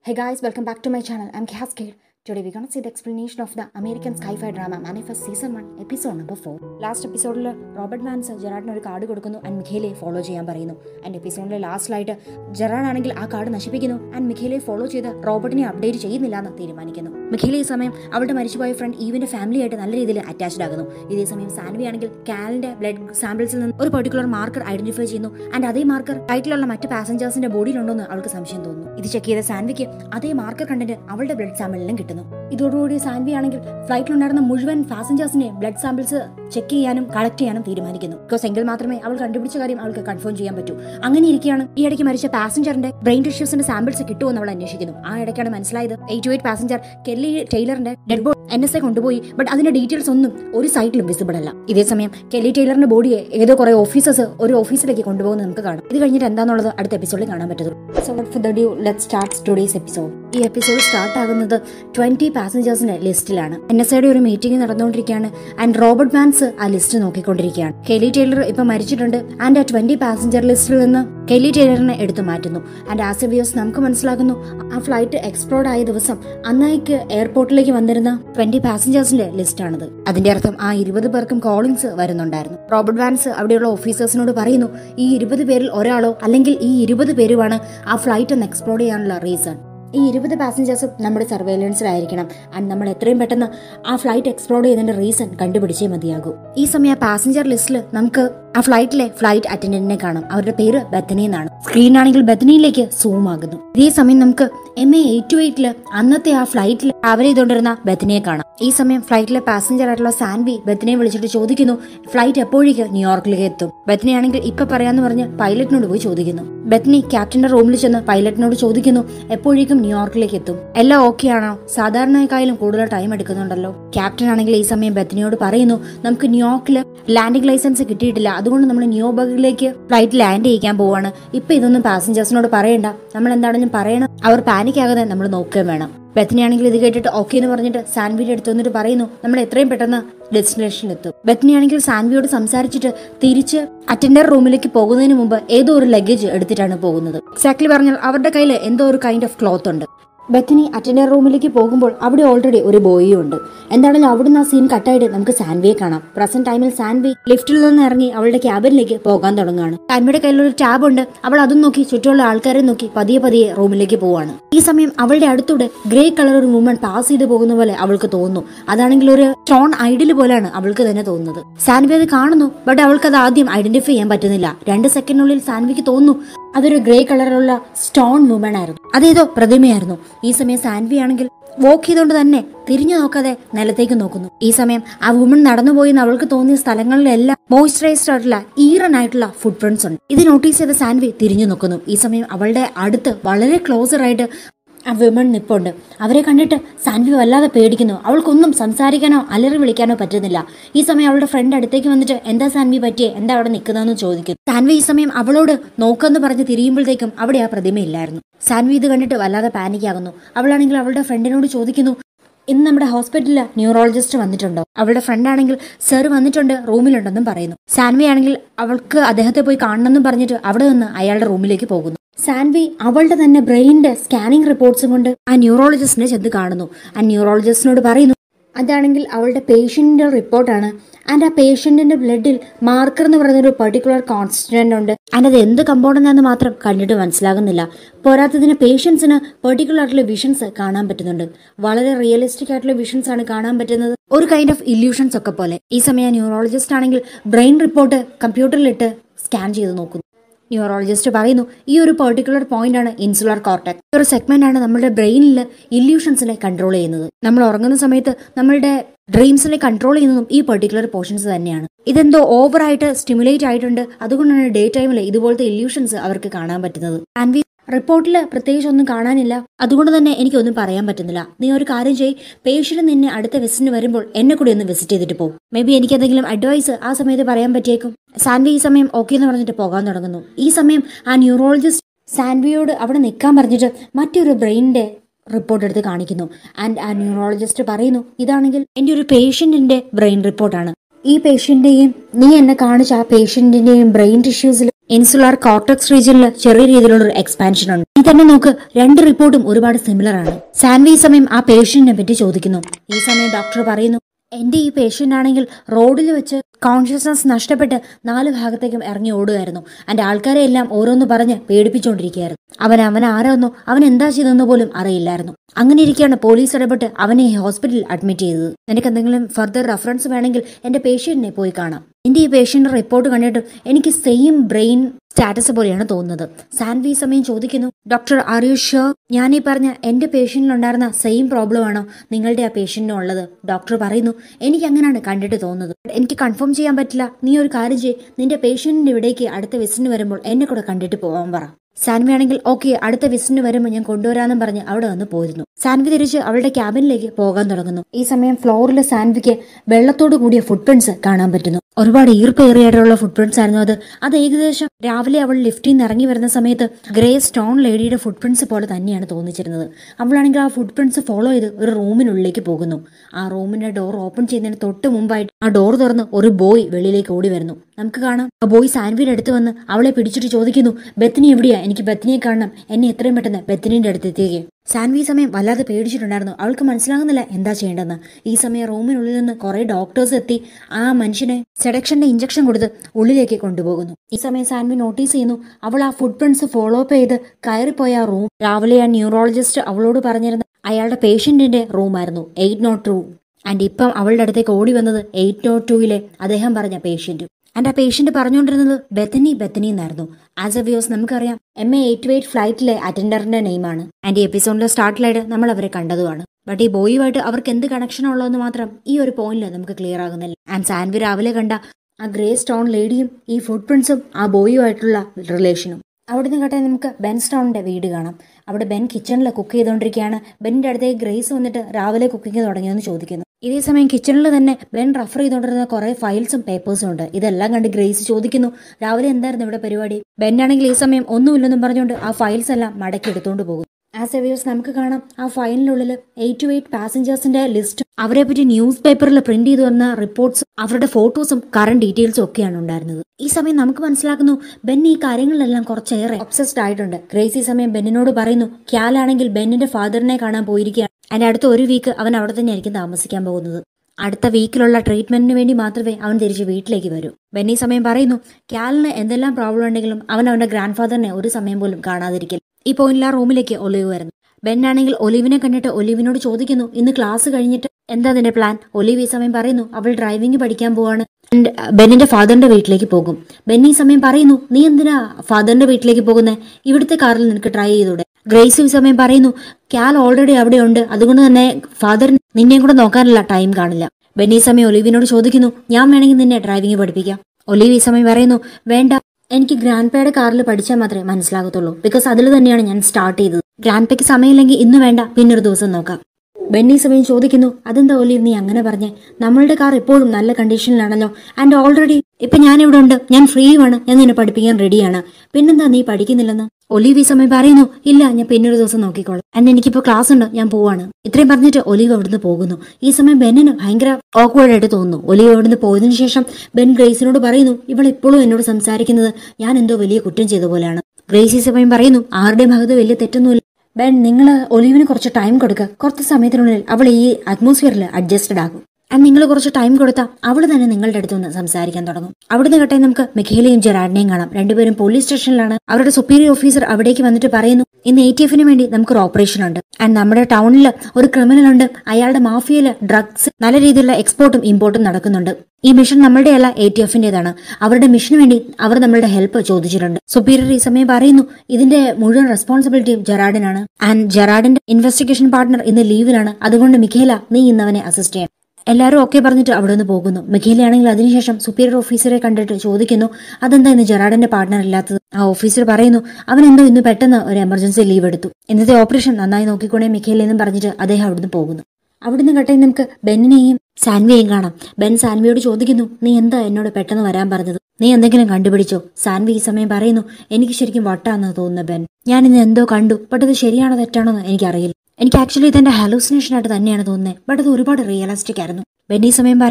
Hey guys, welcome back to my channel. I'm Cascade. Today we're gonna see the explanation of the American sci-fi drama Manifest Season 1, episode number 4. Last എപ്പിസോഡിൽ Robert Vance ജെറാഡിന് ഒരു card കൊടുക്കുന്നു and മിഖേലെ follow ചെയ്യാൻ പറയുന്നു and എപ്പിസോഡിലെ ലാസ്റ്റിലായിട്ട് Gerard ആണെങ്കിൽ ആ card നശിപ്പിക്കുന്നു and മിഖേലെ follow ചെയ്ത് റോബർട്ടിനെ അപ്ഡേറ്റ് ചെയ്യുന്നില്ല എന്ന് തീരുമാനിക്കുന്നു മിഖേലെ ഈ സമയം അവളുടെ മരിച്ചുപോയ ഫ്രണ്ട് ഈവിന്റെ ഫാമിലിയായിട്ട് നല്ല രീതിയിൽ അറ്റാച്ച്ഡ് ആകുന്നു ഇതേ സമയം സാൻവി ആണെങ്കിൽ കാലിന്റെ ബ്ലഡ് സാമ്പിൾസിൽ നിന്ന് ഒരു പെർട്ടിക്കുലർ മാർക്കർ ഐഡന്റിഫൈ ചെയ്യുന്നു ആൻഡ് അതേ മാർക്കർ ഫ്ലൈറ്റിലുള്ള മറ്റ് പാസഞ്ചേഴ്സിന്റെ ബോഡിയിലുണ്ടോന്ന് അവൾക്ക് സംശയം തോന്നുന്നു ഇത് ചെക്ക് ചെയ്ത സാൻവിക്ക് അതേ മാർക്കർ കണ്ടിട്ട് അവളുടെ ബ്ലഡ് സാമ്പിളിലും കിട്ടുന്നു ഇതോടുകൂടി സാൻവി ആണെങ്കിൽ ഫ്ലൈറ്റിലുണ്ടായിരുന്ന മുഴുവൻ പാസഞ്ചേഴ്സിനെ ബ്ലഡ് സാമ്പിൾസ് ചെക്ക് ചെയ്യാനും കളക്ട് ചെയ്യാനും തീരുമാനിക്കുന്നു ബിക്കോസ് എങ്കിൽ മാത്രമേ അവൾ കണ്ടുപിടിച്ച കാര്യം അവൾക്ക് കൺഫേം ചെയ്യാൻ പറ്റൂ അങ്ങനെ ഇരിക്കുകയാണ് ഈ ഇടയ്ക്ക് മരിച്ച പാസഞ്ചറിന്റെ ബ്രെയിൻ ടിഷ്യൂസിന്റെ സാമ്പിൾസ് കിട്ടുമെന്ന് അവൾ അന്വേഷിക്കുന്നു ആ ഇടയ്ക്കാണ് മനസ്സിലായത് eight two eight passenger Kelly ടൈലറിന്റെ dead body N S A കൊണ്ടുപോയി ബട്ട് അതിന്റെ ഡീറ്റെയിൽസ് ഒന്നും ഒരു സൈറ്റിലും വിസിബിൾ അല്ല ഇതേ സമയം കെല്ലി ടൈലറിന്റെ ബോഡിയെ ഏതോ കുറെ ഓഫീസേഴ്സ് ഒരു ഓഫീസിലേക്ക് കൊണ്ടുപോകുന്നത് നമുക്ക് കാണാം ഇത് കഴിഞ്ഞിട്ട് എന്താണെന്നുള്ളത് അടുത്ത എപ്പിസോഡിൽ കാണാൻ പറ്റുള്ളൂ so for the due let start today's episode ഈ എപ്പിസോഡ് സ്റ്റാർട്ട് ആകുന്നത് ട്വന്റി പാസഞ്ചേഴ്സിന്റെ ലിസ്റ്റിലാണ് എൻ എസ് ഐയുടെ ഒരു മീറ്റിംഗ് നടന്നുകൊണ്ടിരിക്കുകയാണ് ആൻഡ് റോബർട്ട് വാൻസ് ആ ലിസ്റ്റ് നോക്കിക്കൊണ്ടിരിക്കുകയാണ് കെലി ടൈലർ ഇപ്പൊ മരിച്ചിട്ടുണ്ട് ആൻഡ് ആ ട്വന്റി പാസഞ്ചർ ലിസ്റ്റിൽ നിന്ന് കെലി ടൈലറിനെ എടുത്തു മാറ്റുന്നു ആൻഡ് ആസ് എ വ്യൂസ് നമുക്ക് മനസ്സിലാകുന്നു ആ ഫ്ലൈറ്റ് എക്സ്പ്ലോർഡ് ആയ ദിവസം അന്നേക്ക് എയർപോർട്ടിലേക്ക് വന്നിരുന്ന ട്വന്റി പാസഞ്ചേഴ്സിന്റെ ലിസ്റ്റാണിത് അതിന്റെ അർത്ഥം ആ ഇരുപത് പേർക്കും കോളിംഗ്സ് വരുന്നുണ്ടായിരുന്നു റോബർട്ട് വാൻസ് അവിടെയുള്ള ഓഫീസേഴ്സിനോട് പറയുന്നു ഈ ഇരുപത് പേരിൽ ഒരാളോ അല്ലെങ്കിൽ ഈ ഇരുപത് പേരുമാണ് ആ ഫ്ലൈറ്റ് ഒന്ന് എക്സ്പ്ലോർ ചെയ്യാനുള്ള റീസൺ ഈ ഇരുപത് പാസഞ്ചേഴ്സും നമ്മുടെ സർവൈലൻസിലായിരിക്കണം ആൻഡ് നമ്മൾ എത്രയും പെട്ടെന്ന് ആ ഫ്ലൈറ്റ് എക്സ്പ്ലോർ ചെയ്തതിന്റെ റീസൺ കണ്ടുപിടിച്ചേ മതിയാകൂ ഈ സമയം പാസഞ്ചർ ലിസ്റ്റിൽ നമുക്ക് ആ ഫ്ലൈറ്റിലെ ഫ്ലൈറ്റ് അറ്റൻഡന്റിനെ കാണാം അവരുടെ പേര് ബത്തനി എന്നാണ് സ്ക്രീനാണെങ്കിൽ ബത്തനിയിലേക്ക് സൂം ആകുന്നു ഇതേ സമയം നമുക്ക് എം എ എയ്റ്റ് ടു എയ്റ്റില് അന്നത്തെ ആ ഫ്ലൈറ്റിൽ ട്രാവൽ ചെയ്തുകൊണ്ടിരുന്ന ബത്തനിയെ കാണാം ഈ സമയം ഫ്ലൈറ്റിലെ പാസഞ്ചർ ആയിട്ടുള്ള സാൻവി ബത്തനിയെ വിളിച്ചിട്ട് ചോദിക്കുന്നു ഫ്ലൈറ്റ് എപ്പോഴേക്ക് ന്യൂയോർക്കിലേക്ക് എത്തും ബത്തനി ആണെങ്കിൽ ഇപ്പൊ പറയാന്ന് പറഞ്ഞ് പൈലറ്റിനോട് പോയി ചോദിക്കുന്നു ബത്തനി ക്യാപ്റ്റന്റെ റൂമിൽ ചെന്ന് പൈലറ്റിനോട് ചോദിക്കുന്നു എപ്പോഴേക്കും ന്യൂയോർക്കിലേക്ക് എത്തും എല്ലാം ഓക്കെ ആണോ സാധാരണക്കായാലും കൂടുതൽ ടൈം എടുക്കുന്നുണ്ടല്ലോ ക്യാപ്റ്റൻ ആണെങ്കിൽ ഈ സമയം ബത്തനിയോട് പറയുന്നു നമുക്ക് ന്യൂയോർക്കില് ലാൻഡിംഗ് ലൈസൻസ് കിട്ടിയിട്ടില്ല അതുകൊണ്ട് നമ്മൾ ന്യൂബർഗിലേക്ക് ഫ്ലൈറ്റ് ലാൻഡ് ചെയ്യിക്കാൻ പോവാണ് ഇപ്പൊ ഇതൊന്നും പാസഞ്ചേഴ്സിനോട് പറയണ്ട നമ്മൾ എന്താണെന്നും പറയണം അവർ പാനിക് ആകാതെ നമ്മൾ നോക്കുകയും വേണം ബethനിയാണെങ്കിൽ ഇത് കേട്ടിട്ട് ഓക്കെ എന്ന് പറഞ്ഞിട്ട് സാൻവിയുടെ അടുത്ത് വന്നിട്ട് പറയുന്നു നമ്മൾ എത്രയും പെട്ടെന്ന് ഡെസ്റ്റിനേഷനിൽ എത്തും ബethനിയാണെങ്കിൽ സാൻവിയോട് സംസാരിച്ചിട്ട് തിരിച്ച് അറ്റൻഡർ റൂമിലേക്ക് പോകുന്നതിന് മുമ്പ് ഏതോ ഒരു ലഗേജ് എടുത്തിട്ടാണ് പോകുന്നത് എക്സാക്ട്ലി പറഞ്ഞാൽ അവരുടെ കയ്യിൽ എന്തോ ഒരു കൈൻഡ് ഓഫ് ക്ലോത്ത് ഉണ്ട് ബethനി അറ്റൻഡർ റൂമിലേക്ക് പോകുമ്പോൾ അവിടെ ഓൾറെഡി ഒരു ബോയിയും ഉണ്ട് എന്താണെങ്കിലും അവിടുന്ന് ആ സീൻ കട്ടായിട്ട് നമുക്ക് സാൻവിയെ കാണാം പ്രസന്റ് ടൈമിൽ സാൻവി ലിഫ്റ്റിൽ നിന്ന് ഇറങ്ങി അവളുടെ ക്യാബിനിലേക്ക് പോകാൻ തുടങ്ങുകയാണ് സാൻവിയുടെ കയ്യിൽ ഒരു ടാബ് ഉണ്ട് അവൾ അതും നോക്കി ചുറ്റുമുള്ള ആൾക്കാരെ നോക്കി പതിയെ പതിയെ റൂമിലേക്ക് പോവാണ് ഈ സമയം അവളുടെ അടുത്തൂടെ ഗ്രേ കളർ ഒരു വുമൺ പാസ് ചെയ്ത് പോകുന്ന പോലെ അവൾക്ക് തോന്നുന്നു അതാണെങ്കിൽ ഒരു സ്റ്റോൺ ഐഡിൽ പോലെയാണ് അവൾക്ക് തന്നെ തോന്നുന്നത് സാൻവി അത് കാണുന്നു ബട്ട് അവൾക്ക് അത് ആദ്യം ഐഡന്റിഫൈ ചെയ്യാൻ പറ്റുന്നില്ല രണ്ട് സെക്കൻഡിനുള്ളിൽ സാൻവിക്ക് തോന്നുന്നു അതൊരു ഗ്രേ കളറിലുള്ള സ്റ്റോൺ വുമൺ ആയിരുന്നു അതേതോ പ്രതിമയായിരുന്നു ഈ സമയം സാൻവി ആണെങ്കിൽ വോക്ക് ചെയ്തുകൊണ്ട് തന്നെ തിരിഞ്ഞു നോക്കാതെ നിലത്തേക്ക് നോക്കുന്നു ഈ സമയം ആ വുമൺ നടന്നുപോയി എന്ന് അവൾക്ക് തോന്നിയ സ്ഥലങ്ങളിലെല്ലാം മോയ്സ്ചറൈസ്ഡ് ആയിട്ടുള്ള ഈറൻ ആയിട്ടുള്ള ഫുട് പ്രിന്റ്സ് ഉണ്ട് ഇത് നോട്ടീസ് ചെയ്ത സാൻവി തിരിഞ്ഞു നോക്കുന്നു ഈ സമയം അവളുടെ അടുത്ത് വളരെ ക്ലോസർ ആയിട്ട് ആ വിമൺ നിപ്പുണ്ട് അവരെ കണ്ടിട്ട് സാൻവി വല്ലാതെ പേടിക്കുന്നു അവൾക്കൊന്നും സംസാരിക്കാനോ അലറി വിളിക്കാനോ പറ്റുന്നില്ല ഈ സമയം അവളുടെ ഫ്രണ്ട് അടുത്തേക്ക് വന്നിട്ട് എന്താ സാൻവി പറ്റിയേ എന്താ അവിടെ നിൽക്കുന്നതെന്ന് ചോദിക്കുന്നു സാൻവി ഈ സമയം അവളോട് നോക്കെന്ന് പറഞ്ഞ് തിരിയുമ്പോഴത്തേക്കും അവിടെ ആ പ്രതിമയില്ലായിരുന്നു സാൻവി ഇത് കണ്ടിട്ട് വല്ലാതെ പാനിക് ആകുന്നു അവളാണെങ്കിൽ അവളുടെ ഫ്രണ്ടിനോട് ചോദിക്കുന്നു ഇന്ന് നമ്മുടെ ഹോസ്പിറ്റലിൽ ന്യൂറോളജിസ്റ്റ് വന്നിട്ടുണ്ടോ അവളുടെ ഫ്രണ്ട് ആണെങ്കിൽ സർ വന്നിട്ടുണ്ട് റൂമിലുണ്ടെന്നും പറയുന്നു സാൻവി ആണെങ്കിൽ അവൾക്ക് അദ്ദേഹത്തെ പോയി കാണണമെന്നും പറഞ്ഞിട്ട് അവിടെ നിന്ന് അയാളുടെ റൂമിലേക്ക് പോകുന്നു സാൻവി അവളുടെ തന്നെ ബ്രെയിനിന്റെ സ്കാനിംഗ് റിപ്പോർട്ട്സും കൊണ്ട് ആ ന്യൂറോളജിസ്റ്റിനെ ചെന്ന് കാണുന്നു ആ ന്യൂറോളജിസ്റ്റിനോട് പറയുന്നു അതാണെങ്കിൽ അവളുടെ പേഷ്യന്റിന്റെ റിപ്പോർട്ടാണ് ആൻഡ് ആ പേഷ്യന്റിന്റെ ബ്ലഡിൽ മാർക്കർ എന്ന് പറയുന്ന ഒരു പെർട്ടിക്കുലർ കോൺസ്റ്റന്റ് ഉണ്ട് ആൻഡ് അത് എന്ത് കമ്പൗണ്ട് എന്ന് മാത്രം കണ്ടിട്ട് മനസ്സിലാകുന്നില്ല പോരാത്തതിന് പേഷ്യൻസിന് പെർട്ടിക്കുലർ ആയിട്ടുള്ള വിഷൻസ് കാണാൻ പറ്റുന്നുണ്ട് വളരെ റിയലിസ്റ്റിക് ആയിട്ടുള്ള വിഷൻസ് ആണ് കാണാൻ പറ്റുന്നത് ഒരു കൈൻഡ് ഓഫ് ഇല്യൂഷൻസ് ഒക്കെ പോലെ ഈ സമയം ന്യൂറോളജിസ്റ്റ് ആണെങ്കിൽ ബ്രെയിൻ റിപ്പോർട്ട് കമ്പ്യൂട്ടറിലിട്ട് സ്കാൻ ചെയ്ത് നോക്കുന്നു ന്യൂറോളജിസ്റ്റ് പറയുന്നു ഈ ഒരു പെർട്ടിക്കുലർ പോയിന്റ് ആണ് ഇൻസുലർ കോർട്ടക് ഒരു സെഗ്മെന്റ് ആണ് നമ്മുടെ ബ്രെയിനിൽ ഇല്യൂഷൻസിനെ കൺട്രോൾ ചെയ്യുന്നത് നമ്മൾ ഉറങ്ങുന്ന സമയത്ത് നമ്മളുടെ ഡ്രീംസിനെ കൺട്രോൾ ചെയ്യുന്നതും ഈ പെർട്ടിക്കുലർ പോർഷൻസ് തന്നെയാണ് ഇതെന്തോ ഓവറായിട്ട് സ്റ്റിമുലേറ്റ് ആയിട്ടുണ്ട് അതുകൊണ്ടാണ് ഡേ ടൈമിൽ ഇതുപോലത്തെ ഇല്യൂഷൻസ് അവർക്ക് കാണാൻ പറ്റുന്നത് ആൻഡ് റിപ്പോർട്ടിൽ പ്രത്യേകിച്ച് ഒന്നും കാണാനില്ല അതുകൊണ്ട് തന്നെ എനിക്കൊന്നും പറയാൻ പറ്റുന്നില്ല നീ ഒരു കാര്യം ചെയ്യ് പേഷ്യന്റ് നിന്നെ അടുത്ത വിസിറ്റിന് വരുമ്പോൾ എന്നെ കൂടി ഒന്ന് വിസിറ്റ് ചെയ്തിട്ട് പോകും മേ ബി എനിക്ക് എന്തെങ്കിലും അഡ്വൈസ് ആ സമയത്ത് പറയാൻ പറ്റിയേക്കും സാൻവി ഈ സമയം ഓക്കെ എന്ന് പറഞ്ഞിട്ട് പോകാൻ തുടങ്ങുന്നു ഈ സമയം ആ ന്യൂറോളജിസ്റ്റ് സാൻവിയോട് അവിടെ നിൽക്കാൻ പറഞ്ഞിട്ട് മറ്റൊരു ബ്രെയിനിന്റെ റിപ്പോർട്ട് എടുത്ത് കാണിക്കുന്നു ആൻഡ് ആ ന്യൂറോളജിസ്റ്റ് പറയുന്നു ഇതാണെങ്കിൽ എൻ്റെ ഒരു പേഷ്യന്റിന്റെ ബ്രെയിൻ റിപ്പോർട്ടാണ് ഈ പേഷ്യന്റിന്റെയും നീ എന്നെ കാണിച്ച ആ പേഷ്യന്റിന്റെയും ബ്രെയിൻ ടിഷ്യൂസിൽ ഇൻസുലാർ കോർട്ടക്സ് റീജിയനിൽ ചെറിയ രീതിയിലുള്ള ഒരു എക്സ്പാൻഷൻ ഉണ്ട് നീ തന്നെ നോക്ക് രണ്ട് റിപ്പോർട്ടും ഒരുപാട് സിമിലർ ആണ് സാൻവി ഈ സമയം ആ പേഷ്യന്റിനെ പറ്റി ചോദിക്കുന്നു ഈ സമയം ഡോക്ടർ പറയുന്നു എന്റെ ഈ പേഷ്യന്റ് ആണെങ്കിൽ റോഡിൽ വെച്ച് കോൺഷ്യസ്നസ് നഷ്ടപ്പെട്ട് നാല് ഭാഗത്തേക്കും ഇറങ്ങി ഓടുകയായിരുന്നു എന്റെ ആൾക്കാരെ എല്ലാം ഓരോന്ന് പറഞ്ഞ് പേടിപ്പിച്ചുകൊണ്ടിരിക്കുകയായിരുന്നു അവൻ അവൻ ആരാന്നോ അവൻ എന്താ ചെയ്തെന്ന് പോലും അറിയില്ലായിരുന്നു അങ്ങനെ ഇരിക്കുകയാണ് പോലീസ് ഇടപെട്ട് അവനെ ഹോസ്പിറ്റലിൽ അഡ്മിറ്റ് ചെയ്തത് നിനക്ക് എന്തെങ്കിലും ഫർദർ റെഫറൻസ് വേണമെങ്കിൽ എന്റെ പേഷ്യന്റിനെ പോയി കാണാം എന്റെ ഈ പേഷ്യന്റ് റിപ്പോർട്ട് കണ്ടിട്ട് എനിക്ക് സെയിം ബ്രെയിൻ സ്റ്റാറ്റസ് പോലെയാണ് തോന്നുന്നത് സാൻവി സമയം ചോദിക്കുന്നു ഡോക്ടർ ആർ യു ഷുവർ ഞാൻ ഈ പറഞ്ഞ എന്റെ പേഷ്യന്റിലുണ്ടായിരുന്ന സെയിം പ്രോബ്ലം ആണോ നിങ്ങളുടെ ആ പേഷ്യന്റിനും ഉള്ളത് ഡോക്ടർ പറയുന്നു എനിക്ക് അങ്ങനെയാണ് കണ്ടിട്ട് തോന്നുന്നത് എനിക്ക് കൺഫേം ചെയ്യാൻ പറ്റില്ല നീ ഒരു കാര്യം ചെയ്യ് നിന്റെ പേഷ്യന്റിന്റെ ഇവിടേക്ക് അടുത്ത വിസിറ്റിന് വരുമ്പോൾ എന്നെ കൂടെ കണ്ടിട്ട് പോകാൻ പറ സാൻവി ആണെങ്കിൽ ഓക്കെ അടുത്ത വിസിറ്റിന് വരുമ്പോൾ ഞാൻ കൊണ്ടുവരാമെന്നും പറഞ്ഞ് അവിടെ വന്ന് പോയിരുന്നു സാൻവി തിരിച്ച് അവളുടെ ക്യാബിനിലേക്ക് പോകാൻ തുടങ്ങുന്നു ഈ സമയം ഫ്ലോറിലെ സാൻവിക്ക് വെള്ളത്തോട് കൂടിയ ഫുട് പ്രിന്റ്സ് കാണാൻ പറ്റുന്നു ഒരുപാട് ഈർപ്പേറിയായിട്ടുള്ള ഫുട് പ്രിന്റ്സ് ആയിരുന്നു അത് അത് ഏകദേശം രാവിലെ അവൾ ലിഫ്റ്റിൽ നിന്ന് ഇറങ്ങി വരുന്ന സമയത്ത് ഗ്രേ സ്റ്റോൺ ലേഡിയുടെ ഫുട് പ്രിന്റ്സ് പോലെ തന്നെയാണ് തോന്നിച്ചിരുന്നത് അവളാണെങ്കിൽ ആ ഫുട് പ്രിന്റ്സ് ഫോളോ ചെയ്ത് ഒരു റൂമിനുള്ളിലേക്ക് പോകുന്നു ആ റൂമിന്റെ ഡോർ ഓപ്പൺ ചെയ്യുന്നതിന് തൊട്ട് മുമ്പായിട്ട് ആ ഡോർ തുറന്ന് ഒരു ബോയ് വെളിയിലേക്ക് ഓടി വരുന്നു നമുക്ക് കാണാം ആ ബോയ് സാൻവിയുടെ അടുത്ത് വന്ന് അവളെ പിടിച്ചിട്ട് ചോദിക്കുന്നു ബെത്തിനി എവിടെയാ എനിക്ക് ബെത്തിനിയെ കാണണം എന്നെ എത്രയും പെട്ടെന്ന് ബെത്തിനിന്റെ അടുത്ത് എത്തിയേ സാൻവി ഈ സമയം വല്ലാതെ പേടിച്ചിട്ടുണ്ടായിരുന്നു അവൾക്ക് മനസ്സിലാകുന്നില്ല എന്താ ചെയ്യേണ്ടെന്ന് ഈ സമയം റൂമിനുള്ളിൽ നിന്ന് കുറെ ഡോക്ടേഴ്സ് എത്തി ആ മനുഷ്യനെ സെഡക്ഷന്റെ ഇഞ്ചക്ഷൻ കൊടുത്ത് ഉള്ളിലേക്ക് കൊണ്ടുപോകുന്നു ഈ സമയം സാൻവി നോട്ടീസ് ചെയ്യുന്നു അവൾ ആ ഫുട് പ്രിന്റ്സ് ഫോളോ അപ്പ് ചെയ്ത് കയറിപ്പോയ ആ റൂം രാവിലെ ആ ന്യൂറോളജിസ്റ്റ് അവളോട് പറഞ്ഞിരുന്ന അയാളുടെ പേഷ്യന്റിന്റെ റൂമായിരുന്നു എയ്റ്റ് നോട്ട് ടു ആൻഡ് ഇപ്പം അവളുടെ അടുത്തേക്ക് ഓടി വന്നത് എയ്റ്റ് നോട്ട് ടൂയിലെ അദ്ദേഹം പറഞ്ഞ പേഷ്യന്റും ആൻഡ് ആ പേഷ്യന്റ് പറഞ്ഞുകൊണ്ടിരുന്നത് ബെത്തനി ബെത്തനി എന്നായിരുന്നു ആസ് എ വ്യൂസ് നമുക്കറിയാം എം എ എയ്റ്റ് എയ്റ്റ് ഫ്ലൈറ്റിലെ അറ്റൻഡറിന്റെ നെയിമാണ് ആൻഡ് ഈ എപ്പിസോഡിലെ സ്റ്റാർട്ടിലായിട്ട് നമ്മൾ അവരെ കണ്ടതുമാണ് ബട്ട് ഈ ബോയുമായിട്ട് അവർക്ക് എന്ത് കണക്ഷൻ ഉള്ളതെന്ന് മാത്രം ഈ ഒരു പോയിന്റിൽ നമുക്ക് ക്ലിയർ ആകുന്നില്ല ആൻഡ് സാൻവി രാവിലെ കണ്ട ആ ഗ്രേ സ്റ്റോൺ ലേഡിയും ഈ ഫുട് പ്രിന്റ്സും ആ ബോയുമായിട്ടുള്ള റിലേഷനും അവിടുന്ന് കേട്ടെ നമുക്ക് ബെൻ സ്റ്റോണിന്റെ വീട് കാണാം അവിടെ ബെൻ കിച്ചണിൽ കുക്ക് ചെയ്തുകൊണ്ടിരിക്കുകയാണ് ബെന്നിന്റെ അടുത്തേക്ക് ഗ്രേസ് വന്നിട്ട് രാവിലെ കുക്കിംഗ് തുടങ്ങിയെന്ന് ചോദിക്കുന്നു ഇതേ സമയം കിച്ചണിൽ തന്നെ ബെൻ റഫർ ചെയ്തുകൊണ്ടിരുന്ന കുറെ ഫയൽസും പേപ്പേഴ്സും ഉണ്ട് ഇതെല്ലാം കണ്ട് ഗ്രേസ് ചോദിക്കുന്നു രാവിലെ എന്തായിരുന്നു ഇവിടെ പരിപാടി ബെൻ ആണെങ്കിൽ ഈ സമയം ഒന്നുമില്ലെന്നും പറഞ്ഞുകൊണ്ട് ആ ഫയൽസ് എല്ലാം മടക്കി എടുത്തുകൊണ്ട് പോകും ആസ് എ വ്യൂസ് നമുക്ക് കാണാം ആ ഫയലിനുള്ളിൽ എയ്റ്റ് ടു എയ്റ്റ് പാസഞ്ചേഴ്സിന്റെ ലിസ്റ്റും അവരെ പറ്റി ന്യൂസ് പേപ്പറിൽ പ്രിന്റ് ചെയ്തു വന്ന റിപ്പോർട്ട്സും അവരുടെ ഫോട്ടോസും കറണ്ട് ഡീറ്റെയിൽസും ഒക്കെയാണ് ഉണ്ടായിരുന്നത് ഈ സമയം നമുക്ക് മനസ്സിലാക്കുന്നു ബെൻ ഈ കാര്യങ്ങളിലെല്ലാം കുറച്ചേറെ ഒബ്സസ്ഡ് ആയിട്ടുണ്ട് ഗ്രേസ് ഈ സമയം ബെന്നിനോട് പറയുന്നു ക്യാലാണെങ്കിൽ ബെന്നിന്റെ ഫാദറിനെ കാണാൻ പോയിരിക്കുകയാണ് അതിന്റെ അടുത്ത ഒരു വീക്ക് അവൻ അവിടെ തന്നെയായിരിക്കും താമസിക്കാൻ പോകുന്നത് അടുത്ത വീക്കിലുള്ള ട്രീറ്റ്മെന്റിന് വേണ്ടി മാത്രമേ അവൻ തിരിച്ച് വീട്ടിലേക്ക് വരൂ ബെന്നി സമയം പറയുന്നു ക്യാലിന് എന്തെല്ലാം പ്രോബ്ലം ഉണ്ടെങ്കിലും അവൻ അവന്റെ ഗ്രാൻഡ് ഫാദറിനെ ഒരു സമയം പോലും കാണാതിരിക്കില്ല ഈ പോയിന്റിൽ ആ റൂമിലേക്ക് ഒലിവ് വരുന്നു ബെൻ ആണെങ്കിൽ ഒലിവിനെ കണ്ടിട്ട് ഒലിവിനോട് ചോദിക്കുന്നു ഇന്ന് ക്ലാസ് കഴിഞ്ഞിട്ട് എന്താ നിന്റെ പ്ലാൻ ഒലിവ് ഈ സമയം പറയുന്നു അവൾ ഡ്രൈവിംഗ് പഠിക്കാൻ പോവാണ് And ബെന്നിന്റെ ഫാദറിന്റെ വീട്ടിലേക്ക് പോകും ബെന്നി ഈ സമയം പറയുന്നു നീ എന്തിനാ ഫാദറിന്റെ വീട്ടിലേക്ക് പോകുന്നത് ഇവിടുത്തെ കാറിൽ നിനക്ക് ട്രൈ ചെയ്തൂടെ ഗ്രേസ് ഈ സമയം പറയുന്നു ക്യാൽ ഓൾറെഡി അവിടെ ഉണ്ട് അതുകൊണ്ട് തന്നെ ഫാദർ നിന്നെയും കൂടെ നോക്കാനുള്ള ടൈം കാണില്ല ബെന്നി ഈ സമയം ഒലിവിനോട് ചോദിക്കുന്നു ഞാൻ വേണമെങ്കിൽ നിന്നെ ഡ്രൈവിംഗ് പഠിപ്പിക്കാം ഒലിവ് ഈ സമയം പറയുന്നു വേണ്ട എനിക്ക് ഗ്രാൻഡ് പേയുടെ കാറിൽ പഠിച്ചാൽ മാത്രമേ മനസ്സിലാകത്തുള്ളൂ ബിക്കോസ് അതിൽ തന്നെയാണ് ഞാൻ സ്റ്റാർട്ട് ചെയ്തത് ഗ്രാൻഡ് പേക്ക് സമയമില്ലെങ്കിൽ ഇന്ന് വേണ്ട പിന്നൊരു ദിവസം നോക്കാം ബെന്നി സമയം ചോദിക്കുന്നു അതെന്താ ഒലിവ് നീ അങ്ങനെ പറഞ്ഞേ നമ്മളുടെ കാർ ഇപ്പോഴും നല്ല കണ്ടീഷനിലാണല്ലോ ആൻഡ് ഓൾറെഡി ഇപ്പൊ ഞാൻ ഇവിടെ ഉണ്ട് ഞാൻ ഫ്രീ ആണ് ഞാൻ നിന്നെ പഠിപ്പിക്കാൻ റെഡിയാണ് പിന്നെന്താ നീ പഠിക്കുന്നില്ലെന്ന് ഒലിവ് ഈ സമയം പറയുന്നു ഇല്ല ഞാൻ പിന്നൊരു ദിവസം നോക്കിക്കോളാം ആൻഡ് എനിക്കിപ്പോ ക്ലാസ് ഉണ്ട് ഞാൻ പോവാണ് ഇത്രയും പറഞ്ഞിട്ട് ഒലിവ് അവിടുന്ന് പോകുന്നു ഈ സമയം ബെന്നിന് ഭയങ്കര awkward ആയിട്ട് തോന്നുന്നു ഒലിവ് അവിടുന്ന് പോയതിനു ശേഷം ബെൻ ഗ്രേസിനോട് പറയുന്നു ഇവൾ ഇപ്പോഴും എന്നോട് സംസാരിക്കുന്നത് ഞാൻ എന്തോ വലിയ കുറ്റം ചെയ്ത പോലെയാണ് ഗ്രേസ് ഈ സമയം പറയുന്നു ആരുടെയും ഭാഗത്ത് വലിയ തെറ്റൊന്നുമില്ല ബെൻ നിങ്ങൾ ഒലിവിന് കുറച്ച് ടൈം കൊടുക്കുക കുറച്ച് സമയത്തിനുള്ളിൽ അവൾ ഈ അറ്റ്മോസ്ഫിയറിൽ അഡ്ജസ്റ്റഡ് ആകും ആൻഡ് നിങ്ങൾ കുറച്ച് ടൈം കൊടുത്താൽ അവൾ തന്നെ നിങ്ങളുടെ അടുത്ത് നിന്ന് സംസാരിക്കാൻ തുടങ്ങും അവിടുന്ന് കേട്ടെ നമുക്ക് മിഖേലയും ജെറാഡിനെയും കാണാം രണ്ടുപേരും പോലീസ് സ്റ്റേഷനിലാണ് അവരുടെ സുപ്പീരിയർ ഓഫീസർ അവിടേക്ക് വന്നിട്ട് പറയുന്നു ഇന്ന് എ ടി എഫിന് വേണ്ടി നമുക്കൊരു ഓപ്പറേഷൻ ഉണ്ട് ആൻഡ് നമ്മുടെ ടൗണിൽ ഒരു ക്രിമിനൽ ഉണ്ട് അയാളുടെ മാഫിയയില് ഡ്രഗ്സ് നല്ല രീതിയിലുള്ള എക്സ്പോർട്ടും ഇമ്പോർട്ടും നടക്കുന്നുണ്ട് ഈ മിഷൻ നമ്മളുടെയല്ല എ ടി എഫിന്റേതാണ് അവരുടെ മിഷന് വേണ്ടി അവർ നമ്മളുടെ ഹെൽപ്പ് ചോദിച്ചിട്ടുണ്ട് സുപ്പീരിയർ ഈ സമയം പറയുന്നു ഇതിന്റെ മുഴുവൻ റെസ്പോൺസിബിലിറ്റിയും ജെറാഡിനാണ് ആൻഡ് ജെറാഡിന്റെ ഇൻവെസ്റ്റിഗേഷൻ പാർട്ണർ ഇന്ന് ലീവിലാണ് അതുകൊണ്ട് മിഖേല നീ ഇന്ന് അവനെ അസിസ്റ്റ് ചെയ്യണം എല്ലാവരും ഒക്കെ പറഞ്ഞിട്ട് അവിടെ നിന്ന് പോകുന്നു മിഖേലയാണെങ്കിൽ അതിനുശേഷം സുപ്പീരിയർ ഓഫീസറെ കണ്ടിട്ട് ചോദിക്കുന്നു അതെന്താ ഇന്ന് ജെറാഡിന്റെ പാർട്ണർ ഇല്ലാത്തത് ആ ഓഫീസർ പറയുന്നു അവൻ എന്തോ ഇന്ന് പെട്ടെന്ന് ഒരു എമർജൻസി ലീവ് എടുത്തു ഇന്നത്തെ ഓപ്പറേഷൻ നന്നായി നോക്കിക്കൊണ്ടേ മിഖേല എന്നും പറഞ്ഞിട്ട് അദ്ദേഹം അവിടുന്ന് പോകുന്നു അവിടുന്ന് കട്ടെ നമുക്ക് ബെന്നിനെയും സാൻവിയെയും കാണാം ബെൻ സാൻവിയോട് ചോദിക്കുന്നു നീ എന്താ എന്നോട് പെട്ടെന്ന് വരാൻ പറഞ്ഞത് നീ എന്തെങ്കിലും കണ്ടുപിടിച്ചോ സാൻവി ഈ സമയം പറയുന്നു എനിക്ക് ശരിക്കും വട്ടാന്ന് തോന്നുന്നു ബെൻ ഞാൻ ഇന്ന് എന്തോ കണ്ടു ബട്ട് അത് ശരിയാണോ തെറ്റാണോ എന്ന് എനിക്കറിയില്ല എനിക്ക് ആക്ച്വലി ഇതെന്റെ ഹാലൂസിനേഷൻ ആയിട്ട് തന്നെയാണ് തോന്നുന്നത് ബട്ട് അത് ഒരുപാട് റിയലിസ്റ്റിക് ആയിരുന്നു ബെൻ ഈ സമയം പറയുന്നു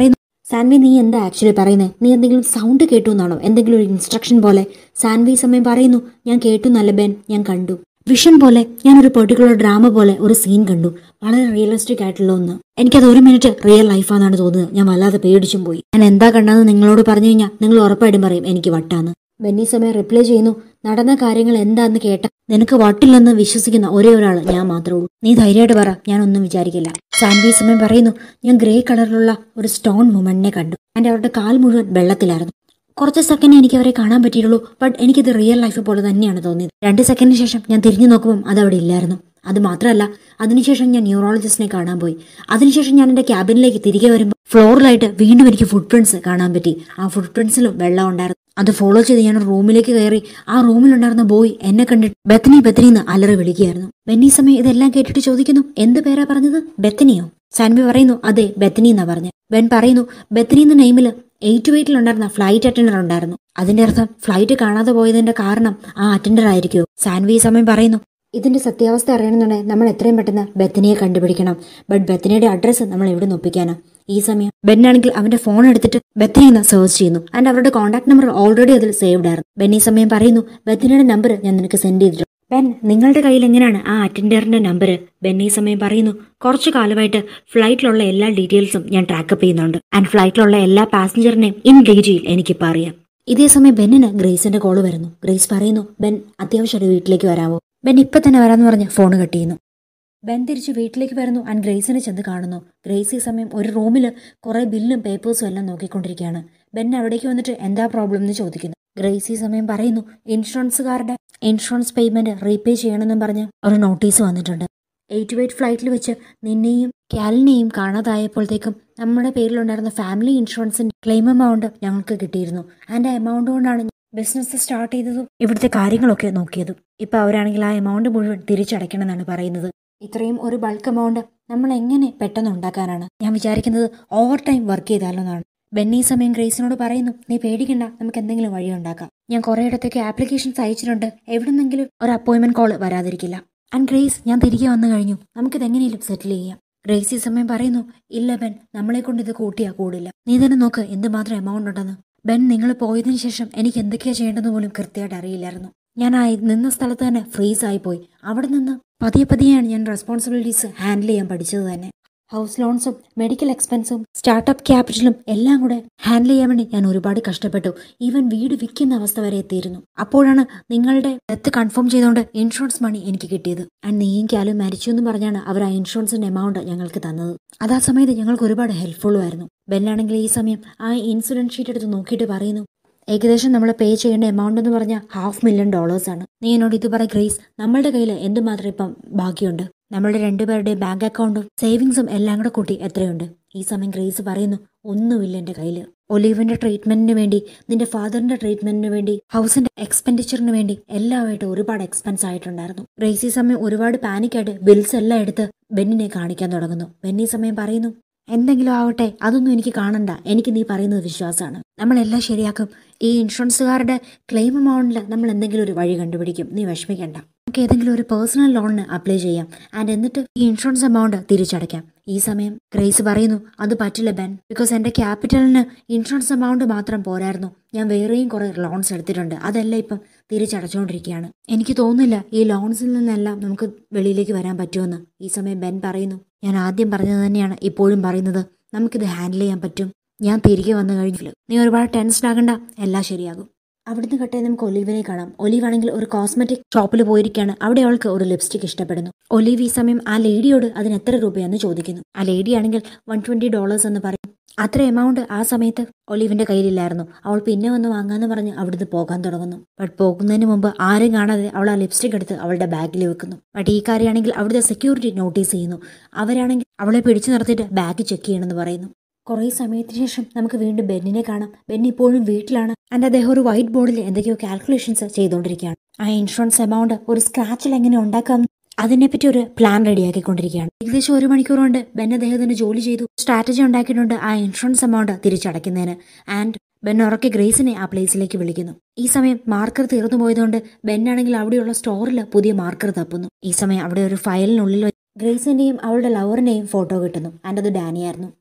സാൻവി നീ എന്താ ആക്ച്വലി പറയുന്നത് നീ എന്തെങ്കിലും സൗണ്ട് കേട്ടു എന്നാണോ എന്തെങ്കിലും ഒരു ഇൻസ്ട്രക്ഷൻ പോലെ സാൻവി സമയം പറയുന്നു ഞാൻ കേട്ടു നല്ല ബെൻ ഞാൻ കണ്ടു വിഷൻ പോലെ ഞാൻ ഒരു പെർട്ടിക്കുലർ ഡ്രാമ പോലെ ഒരു സീൻ കണ്ടു വളരെ റിയലിസ്റ്റിക് ആയിട്ടുള്ള ഒന്ന് എനിക്കത് ഒരു മിനിറ്റ് റിയൽ ലൈഫാണെന്നാണ് തോന്നുന്നത് ഞാൻ വല്ലാതെ പേടിച്ചും പോയി ഞാൻ എന്താ കണ്ടതെന്ന് നിങ്ങളോട് പറഞ്ഞു കഴിഞ്ഞാൽ നിങ്ങൾ ഉറപ്പായിട്ടും പറയും എനിക്ക് വട്ടാന്ന് ബെന്നി സമയം റിപ്ലൈ ചെയ്യുന്നു നടന്ന കാര്യങ്ങൾ എന്താന്ന് കേട്ട നിനക്ക് വട്ടില്ലെന്ന് വിശ്വസിക്കുന്ന ഒരേ ഒരാൾ ഞാൻ മാത്രമേ ഉള്ളൂ നീ ധൈര്യമായിട്ട് പറ ഞാനൊന്നും വിചാരിക്കില്ല സാൻവി സമയം പറയുന്നു ഞാൻ ഗ്രേ കളറിലുള്ള ഒരു സ്റ്റോൺ വുമണിനെ കണ്ടു എൻ്റെ അവരുടെ കാൽ മുഴുവൻ വെള്ളത്തിലായിരുന്നു കുറച്ച് സെക്കൻഡ് എനിക്ക് അവരെ കാണാൻ പറ്റിയുള്ളൂ ബട്ട് എനിക്കിത് റിയൽ ലൈഫ് പോലെ തന്നെയാണ് തോന്നിയത് രണ്ട് സെക്കൻഡിന് ശേഷം ഞാൻ തിരിഞ്ഞു നോക്കുമ്പോൾ അത് അവിടെ ഇല്ലായിരുന്നു അത് മാത്രമല്ല അതിനുശേഷം ഞാൻ ന്യൂറോളജിസ്റ്റിനെ കാണാൻ പോയി അതിനുശേഷം ഞാൻ എൻ്റെ ക്യാബിനിലേക്ക് തിരികെ വരുമ്പോൾ ഫ്ലോറിലായിട്ട് വീണ്ടും എനിക്ക് ഫുട് പ്രിന്റ്സ് കാണാൻ പറ്റി ആ ഫുട് പ്രിന്റ്സിലും വെള്ളം ഉണ്ടായിരുന്നു അത് ഫോളോ ചെയ്ത് ഞാൻ റൂമിലേക്ക് കയറി ആ റൂമിലുണ്ടായിരുന്ന ബോയ് എന്നെ കണ്ടിട്ട് ബെത്തനി ബെത്തനി എന്ന് അലറി വിളിക്കുകയായിരുന്നു ബെന്നി സമയം ഇതെല്ലാം കേട്ടിട്ട് ചോദിക്കുന്നു എന്ത് പേരാ പറഞ്ഞത് ബെത്തനിയോ സാൻവി പറയുന്നു അതെ ബെത്തനി എന്നാ പറഞ്ഞു ബെൻ പറയുന്നു ബെത്തനി എന്ന നെയിമിൽ എയ്റ്റ് വെയിറ്റിലുണ്ടായിരുന്ന ഫ്ലൈറ്റ് അറ്റൻഡർ ഉണ്ടായിരുന്നു അതിന്റെ അർത്ഥം ഫ്ലൈറ്റ് കാണാതെ പോയതിന്റെ കാരണം ആ അറ്റൻഡർ ആയിരിക്കുമോ സാൻവി ഈ സമയം പറയുന്നു ഇതിന്റെ സത്യാവസ്ഥ അറിയണമെന്നുണ്ടെങ്കിൽ നമ്മൾ എത്രയും പെട്ടെന്ന് ബെത്തനിയെ കണ്ടുപിടിക്കണം ബട്ട് ബെത്തനിയുടെ അഡ്രസ്സ് നമ്മൾ എവിടെ നിന്ന് ഒപ്പിക്കാനാ ഈ സമയം ബെന്നാണെങ്കിൽ അവന്റെ ഫോൺ എടുത്തിട്ട് ബെത്തനിന്ന് സെർച്ച് ചെയ്യുന്നു ആൻഡ് അവരുടെ കോൺടാക്ട് നമ്പർ ഓൾറെഡി അതിൽ സേവ്ഡ് ആയിരുന്നു ബെൻ ഈ സമയം പറയുന്നു ബെത്തനിയുടെ നമ്പർ ഞാൻ നിനക്ക് സെൻഡ് ചെയ്തിട്ടുണ്ട് ബെൻ നിങ്ങളുടെ കയ്യിൽ എങ്ങനെയാണ് ആ അറ്റൻഡറിന്റെ നമ്പർ ബെൻ ഈ സമയം പറയുന്നു കുറച്ചു കാലമായിട്ട് ഫ്ലൈറ്റിലുള്ള എല്ലാ ഡീറ്റെയിൽസും ഞാൻ ട്രാക്കപ്പ് ചെയ്യുന്നുണ്ട് ആൻഡ് ഫ്ലൈറ്റിലുള്ള എല്ലാ പാസഞ്ചറിനെയും ഇൻ ഡീറ്റെയിൽ എനിക്കിപ്പോൾ അറിയാം ഇതേ സമയം ബെന്നിന് ഗ്രേസിന്റെ കോള് വരുന്നു ഗ്രേസ് പറയുന്നു ബെൻ അത്യാവശ്യമായിട്ട് വീട്ടിലേക്ക് വരാമോ ബെൻ ഇപ്പൊ തന്നെ വരാന്ന് പറഞ്ഞ് ഫോൺ കട്ട് ചെയ്യുന്നു ബെൻ തിരിച്ച് വീട്ടിലേക്ക് വരുന്നു ആൻഡ് ഗ്രേസിനെ ചെന്ന് കാണുന്നു ഗ്രേസ് ഈ സമയം ഒരു റൂമിൽ കുറെ ബില്ലും പേപ്പേഴ്സും എല്ലാം നോക്കിക്കൊണ്ടിരിക്കുകയാണ് ബെൻ അവിടേക്ക് വന്നിട്ട് എന്താ പ്രോബ്ലം എന്ന് ചോദിക്കുന്നു ഗ്രേസ് ഈ സമയം പറയുന്നു ഇൻഷുറൻസുകാരുടെ ഇൻഷുറൻസ് പേയ്മെന്റ് റീപേ ചെയ്യണമെന്നും പറഞ്ഞ് ഒരു നോട്ടീസ് വന്നിട്ടുണ്ട് എയ്റ്റ് വെയ്റ്റ് ഫ്ലൈറ്റിൽ വെച്ച് നിന്നെയും കാലിനെയും കാണാതായപ്പോഴത്തേക്കും നമ്മുടെ പേരിലുണ്ടായിരുന്ന ഫാമിലി ഇൻഷുറൻസിന്റെ ക്ലെയിം എമൗണ്ട് ഞങ്ങൾക്ക് കിട്ടിയിരുന്നു ആൻഡ് ആ എമൗണ്ട് കൊണ്ടാണ് ബിസിനസ് സ്റ്റാർട്ട് ചെയ്തതും ഇവിടുത്തെ കാര്യങ്ങളൊക്കെ നോക്കിയതും ഇപ്പൊ അവരാണെങ്കിൽ ആ എമൗണ്ട് മുഴുവൻ തിരിച്ചടയ്ക്കണമെന്നാണ് പറയുന്നത് ഇത്രയും ഒരു ബൾക്ക് എമൗണ്ട് നമ്മൾ എങ്ങനെ പെട്ടെന്ന് ഉണ്ടാക്കാനാണ് ഞാൻ വിചാരിക്കുന്നത് ഓവർ ടൈം വർക്ക് ചെയ്താലോ എന്നാണ് ബെന്നി സമയം ഗ്രേസിനോട് പറയുന്നു നീ പേടിക്കണ്ട നമുക്ക് എന്തെങ്കിലും വഴി ഉണ്ടാക്കാം ഞാൻ കുറെ ഇടത്തേക്ക് ആപ്ലിക്കേഷൻസ് അയച്ചിട്ടുണ്ട് എവിടെന്നെങ്കിലും ഒരു അപ്പോയിന്റ്മെന്റ് കോൾ വരാതിരിക്കില്ല ആൻഡ് ഗ്രേസ് ഞാൻ തിരികെ വന്നു കഴിഞ്ഞു നമുക്കിത് എങ്ങനെയും സെറ്റിൽ ചെയ്യാം ഗ്രേസ് ഈ സമയം പറയുന്നു ഇല്ല ബെൻ നമ്മളെ കൊണ്ട് ഇത് കൂട്ടിയാ കൂടില്ല നീ തന്നെ നോക്ക് എന്തുമാത്രം എമൗണ്ട് ഉണ്ടെന്ന് ബെൻ നിങ്ങൾ പോയതിനു ശേഷം എനിക്ക് എന്തൊക്കെയാ ചെയ്യേണ്ടതെന്ന് പോലും കൃത്യമായിട്ട് അറിയില്ലായിരുന്നു ഞാൻ ആ നിന്ന സ്ഥലത്ത് തന്നെ ഫ്രീസ് ആയി പോയി അവിടെ നിന്ന് പതിയെ പതിയെയാണ് ഞാൻ റെസ്പോൺസിബിലിറ്റീസ് ഹാൻഡിൽ ചെയ്യാൻ പഠിച്ചത് തന്നെ ഹൗസ് ലോൺസും മെഡിക്കൽ എക്സ്പെൻസും സ്റ്റാർട്ടപ്പ് ക്യാപിറ്റലും എല്ലാം കൂടെ ഹാൻഡിൽ ചെയ്യാൻ വേണ്ടി ഞാൻ ഒരുപാട് കഷ്ടപ്പെട്ടു ഈവൻ വീട് വിൽക്കുന്ന അവസ്ഥ വരെ എത്തിയിരുന്നു അപ്പോഴാണ് നിങ്ങളുടെ ഡെത്ത് കൺഫേം ചെയ്തുകൊണ്ട് ഇൻഷുറൻസ് മണി എനിക്ക് കിട്ടിയത് ആൻഡ് നീയും ക്യാലും മരിച്ചു എന്ന് പറഞ്ഞാണ് അവർ ആ ഇൻഷുറൻസിന്റെ എമൗണ്ട് ഞങ്ങൾക്ക് തന്നത് അത് ആ സമയത്ത് ഞങ്ങൾക്ക് ഒരുപാട് ഹെൽപ്ഫുള്ളും ആയിരുന്നു ബെല്ലാണെങ്കിൽ ഈ സമയം ആ ഇൻഷുറൻസ് ഷീറ്റ് എടുത്ത് നോക്കിയിട്ട് പറയുന്നു ഏകദേശം നമ്മൾ പേ ചെയ്യേണ്ട എമൗണ്ട് എന്ന് പറഞ്ഞാൽ ഹാഫ് മില്യൺ ഡോളേഴ്സ് ആണ് നീ എന്നോട് ഇത് പറ ഗ്രേസ് നമ്മളുടെ കയ്യിൽ എന്തുമാത്രം ഇപ്പം ബാക്കിയുണ്ട് നമ്മളുടെ രണ്ടുപേരുടെയും ബാങ്ക് അക്കൗണ്ടും സേവിങ്സും എല്ലാം കൂടെ കൂട്ടി എത്രയുണ്ട് ഈ സമയം ഗ്രേസ് പറയുന്നു ഒന്നുമില്ല എൻ്റെ കയ്യിൽ ഒലീവിന്റെ ട്രീറ്റ്മെന്റിന് വേണ്ടി നിന്റെ ഫാദറിന്റെ ട്രീറ്റ്മെന്റിന് വേണ്ടി ഹൗസിന്റെ എക്സ്പെൻഡിച്ചറിന് വേണ്ടി എല്ലാമായിട്ട് ഒരുപാട് എക്സ്പെൻസ് ആയിട്ടുണ്ടായിരുന്നു ഗ്രേസ് ഈ സമയം ഒരുപാട് പാനിക്കായിട്ട് ബിൽസ് എല്ലാം എടുത്ത് ബെന്നിനെ കാണിക്കാൻ തുടങ്ങുന്നു ബെന്നി സമയം പറയുന്നു എന്തെങ്കിലും ആവട്ടെ അതൊന്നും എനിക്ക് കാണണ്ട എനിക്ക് നീ പറയുന്നത് വിശ്വാസമാണ് നമ്മളെല്ലാം ശരിയാക്കും ഈ ഇൻഷുറൻസുകാരുടെ ക്ലെയിം എമൗണ്ടിൽ നമ്മൾ എന്തെങ്കിലും ഒരു വഴി കണ്ടുപിടിക്കും നീ വിഷമിക്കണ്ട നമുക്ക് ഏതെങ്കിലും ഒരു പേഴ്സണൽ ലോണിന് അപ്ലൈ ചെയ്യാം ആൻഡ് എന്നിട്ട് ഈ ഇൻഷുറൻസ് എമൗണ്ട് തിരിച്ചടയ്ക്കാം ഈ സമയം ഗ്രേസ് പറയുന്നു അത് പറ്റില്ല ബെൻ ബിക്കോസ് എൻ്റെ ക്യാപിറ്റലിന് ഇൻഷുറൻസ് എമൗണ്ട് മാത്രം പോരായിരുന്നു ഞാൻ വേറെയും കുറേ ലോൺസ് എടുത്തിട്ടുണ്ട് അതെല്ലാം ഇപ്പം തിരിച്ചടച്ചുകൊണ്ടിരിക്കുകയാണ് എനിക്ക് തോന്നുന്നില്ല ഈ ലോൺസിൽ നിന്നെല്ലാം നമുക്ക് വെളിയിലേക്ക് വരാൻ പറ്റുമെന്ന് ഈ സമയം ബെൻ പറയുന്നു ഞാൻ ആദ്യം പറഞ്ഞത് തന്നെയാണ് ഇപ്പോഴും പറയുന്നത് നമുക്കിത് ഹാൻഡിൽ ചെയ്യാൻ പറ്റും ഞാൻ തിരികെ വന്നു കഴിഞ്ഞില്ല നീ ഒരുപാട് ടെൻഷൻ ആകണ്ട എല്ലാം ശരിയാകും അവിടുന്ന് കട്ടെ നമുക്ക് ഒലീവിനെ കാണാം ഒലീവ് ആണെങ്കിൽ ഒരു കോസ്മെറ്റിക് ഷോപ്പിൽ പോയിരിക്കുകയാണ് അവിടെ അവൾക്ക് ഒരു ലിപ്സ്റ്റിക് ഇഷ്ടപ്പെടുന്നു ഒലീവ് ഈ സമയം ആ ലേഡിയോട് അതിന് എത്ര രൂപയാന്ന് ചോദിക്കുന്നു ആ ലേഡി ആണെങ്കിൽ വൺ ട്വന്റി ഡോളേഴ്സ് എന്ന് പറയും അത്ര എമൗണ്ട് ആ സമയത്ത് ഒലീവിന്റെ കയ്യിലില്ലായിരുന്നു അവൾ പിന്നെ വന്ന് വാങ്ങാന്ന് പറഞ്ഞ് അവിടുന്ന് പോകാൻ തുടങ്ങുന്നു ബട്ട് പോകുന്നതിന് മുമ്പ് ആരും കാണാതെ അവൾ ആ ലിപ്സ്റ്റിക് എടുത്ത് അവളുടെ ബാഗിൽ വെക്കുന്നു ബട്ട് ഈ കാര്യമാണെങ്കിൽ അവിടുത്തെ സെക്യൂരിറ്റി നോട്ടീസ് ചെയ്യുന്നു അവരാണെങ്കിൽ അവളെ പിടിച്ചു നിർത്തിയിട്ട് ബാഗ് ചെക്ക് ചെയ്യണമെന്ന് പറയുന്നു കുറേ സമയത്തിന് ശേഷം നമുക്ക് വീണ്ടും ബെന്നിനെ കാണാം ബെൻ ഇപ്പോഴും വീട്ടിലാണ് ആൻഡ് അദ്ദേഹം ഒരു വൈറ്റ് ബോർഡിൽ എന്തൊക്കെയോ കാൽക്കുലേഷൻസ് ചെയ്തുകൊണ്ടിരിക്കുകയാണ് ആ ഇൻഷുറൻസ് എമൗണ്ട് ഒരു സ്ക്രാച്ചിൽ എങ്ങനെ ഉണ്ടാക്കാം അതിനെപ്പറ്റി ഒരു പ്ലാൻ റെഡിയാക്കിക്കൊണ്ടിരിക്കുകയാണ് ഏകദേശം ഒരു മണിക്കൂർ കൊണ്ട് ബെൻ അദ്ദേഹത്തിന് ജോലി ചെയ്തു സ്ട്രാറ്റജി ഉണ്ടാക്കിയിട്ടുണ്ട് ആ ഇൻഷുറൻസ് എമൗണ്ട് തിരിച്ചടയ്ക്കുന്നതിന് ആൻഡ് ബെൻ ഉറക്കെ ഗ്രേസിനെ ആ പ്ലേസിലേക്ക് വിളിക്കുന്നു ഈ സമയം മാർക്കർ തീർന്നു പോയതുകൊണ്ട് ബെൻ ആണെങ്കിൽ അവിടെയുള്ള സ്റ്റോറിൽ പുതിയ മാർക്കർ തപ്പുന്നു ഈ സമയം അവിടെ ഒരു ഫയലിനുള്ളിൽ ഗ്രേസിന്റെയും അവളുടെ ലവറിന്റെയും ഫോട്ടോ കിട്ടുന്നു ആൻഡ് അത് ഡാനിയായിരുന്നു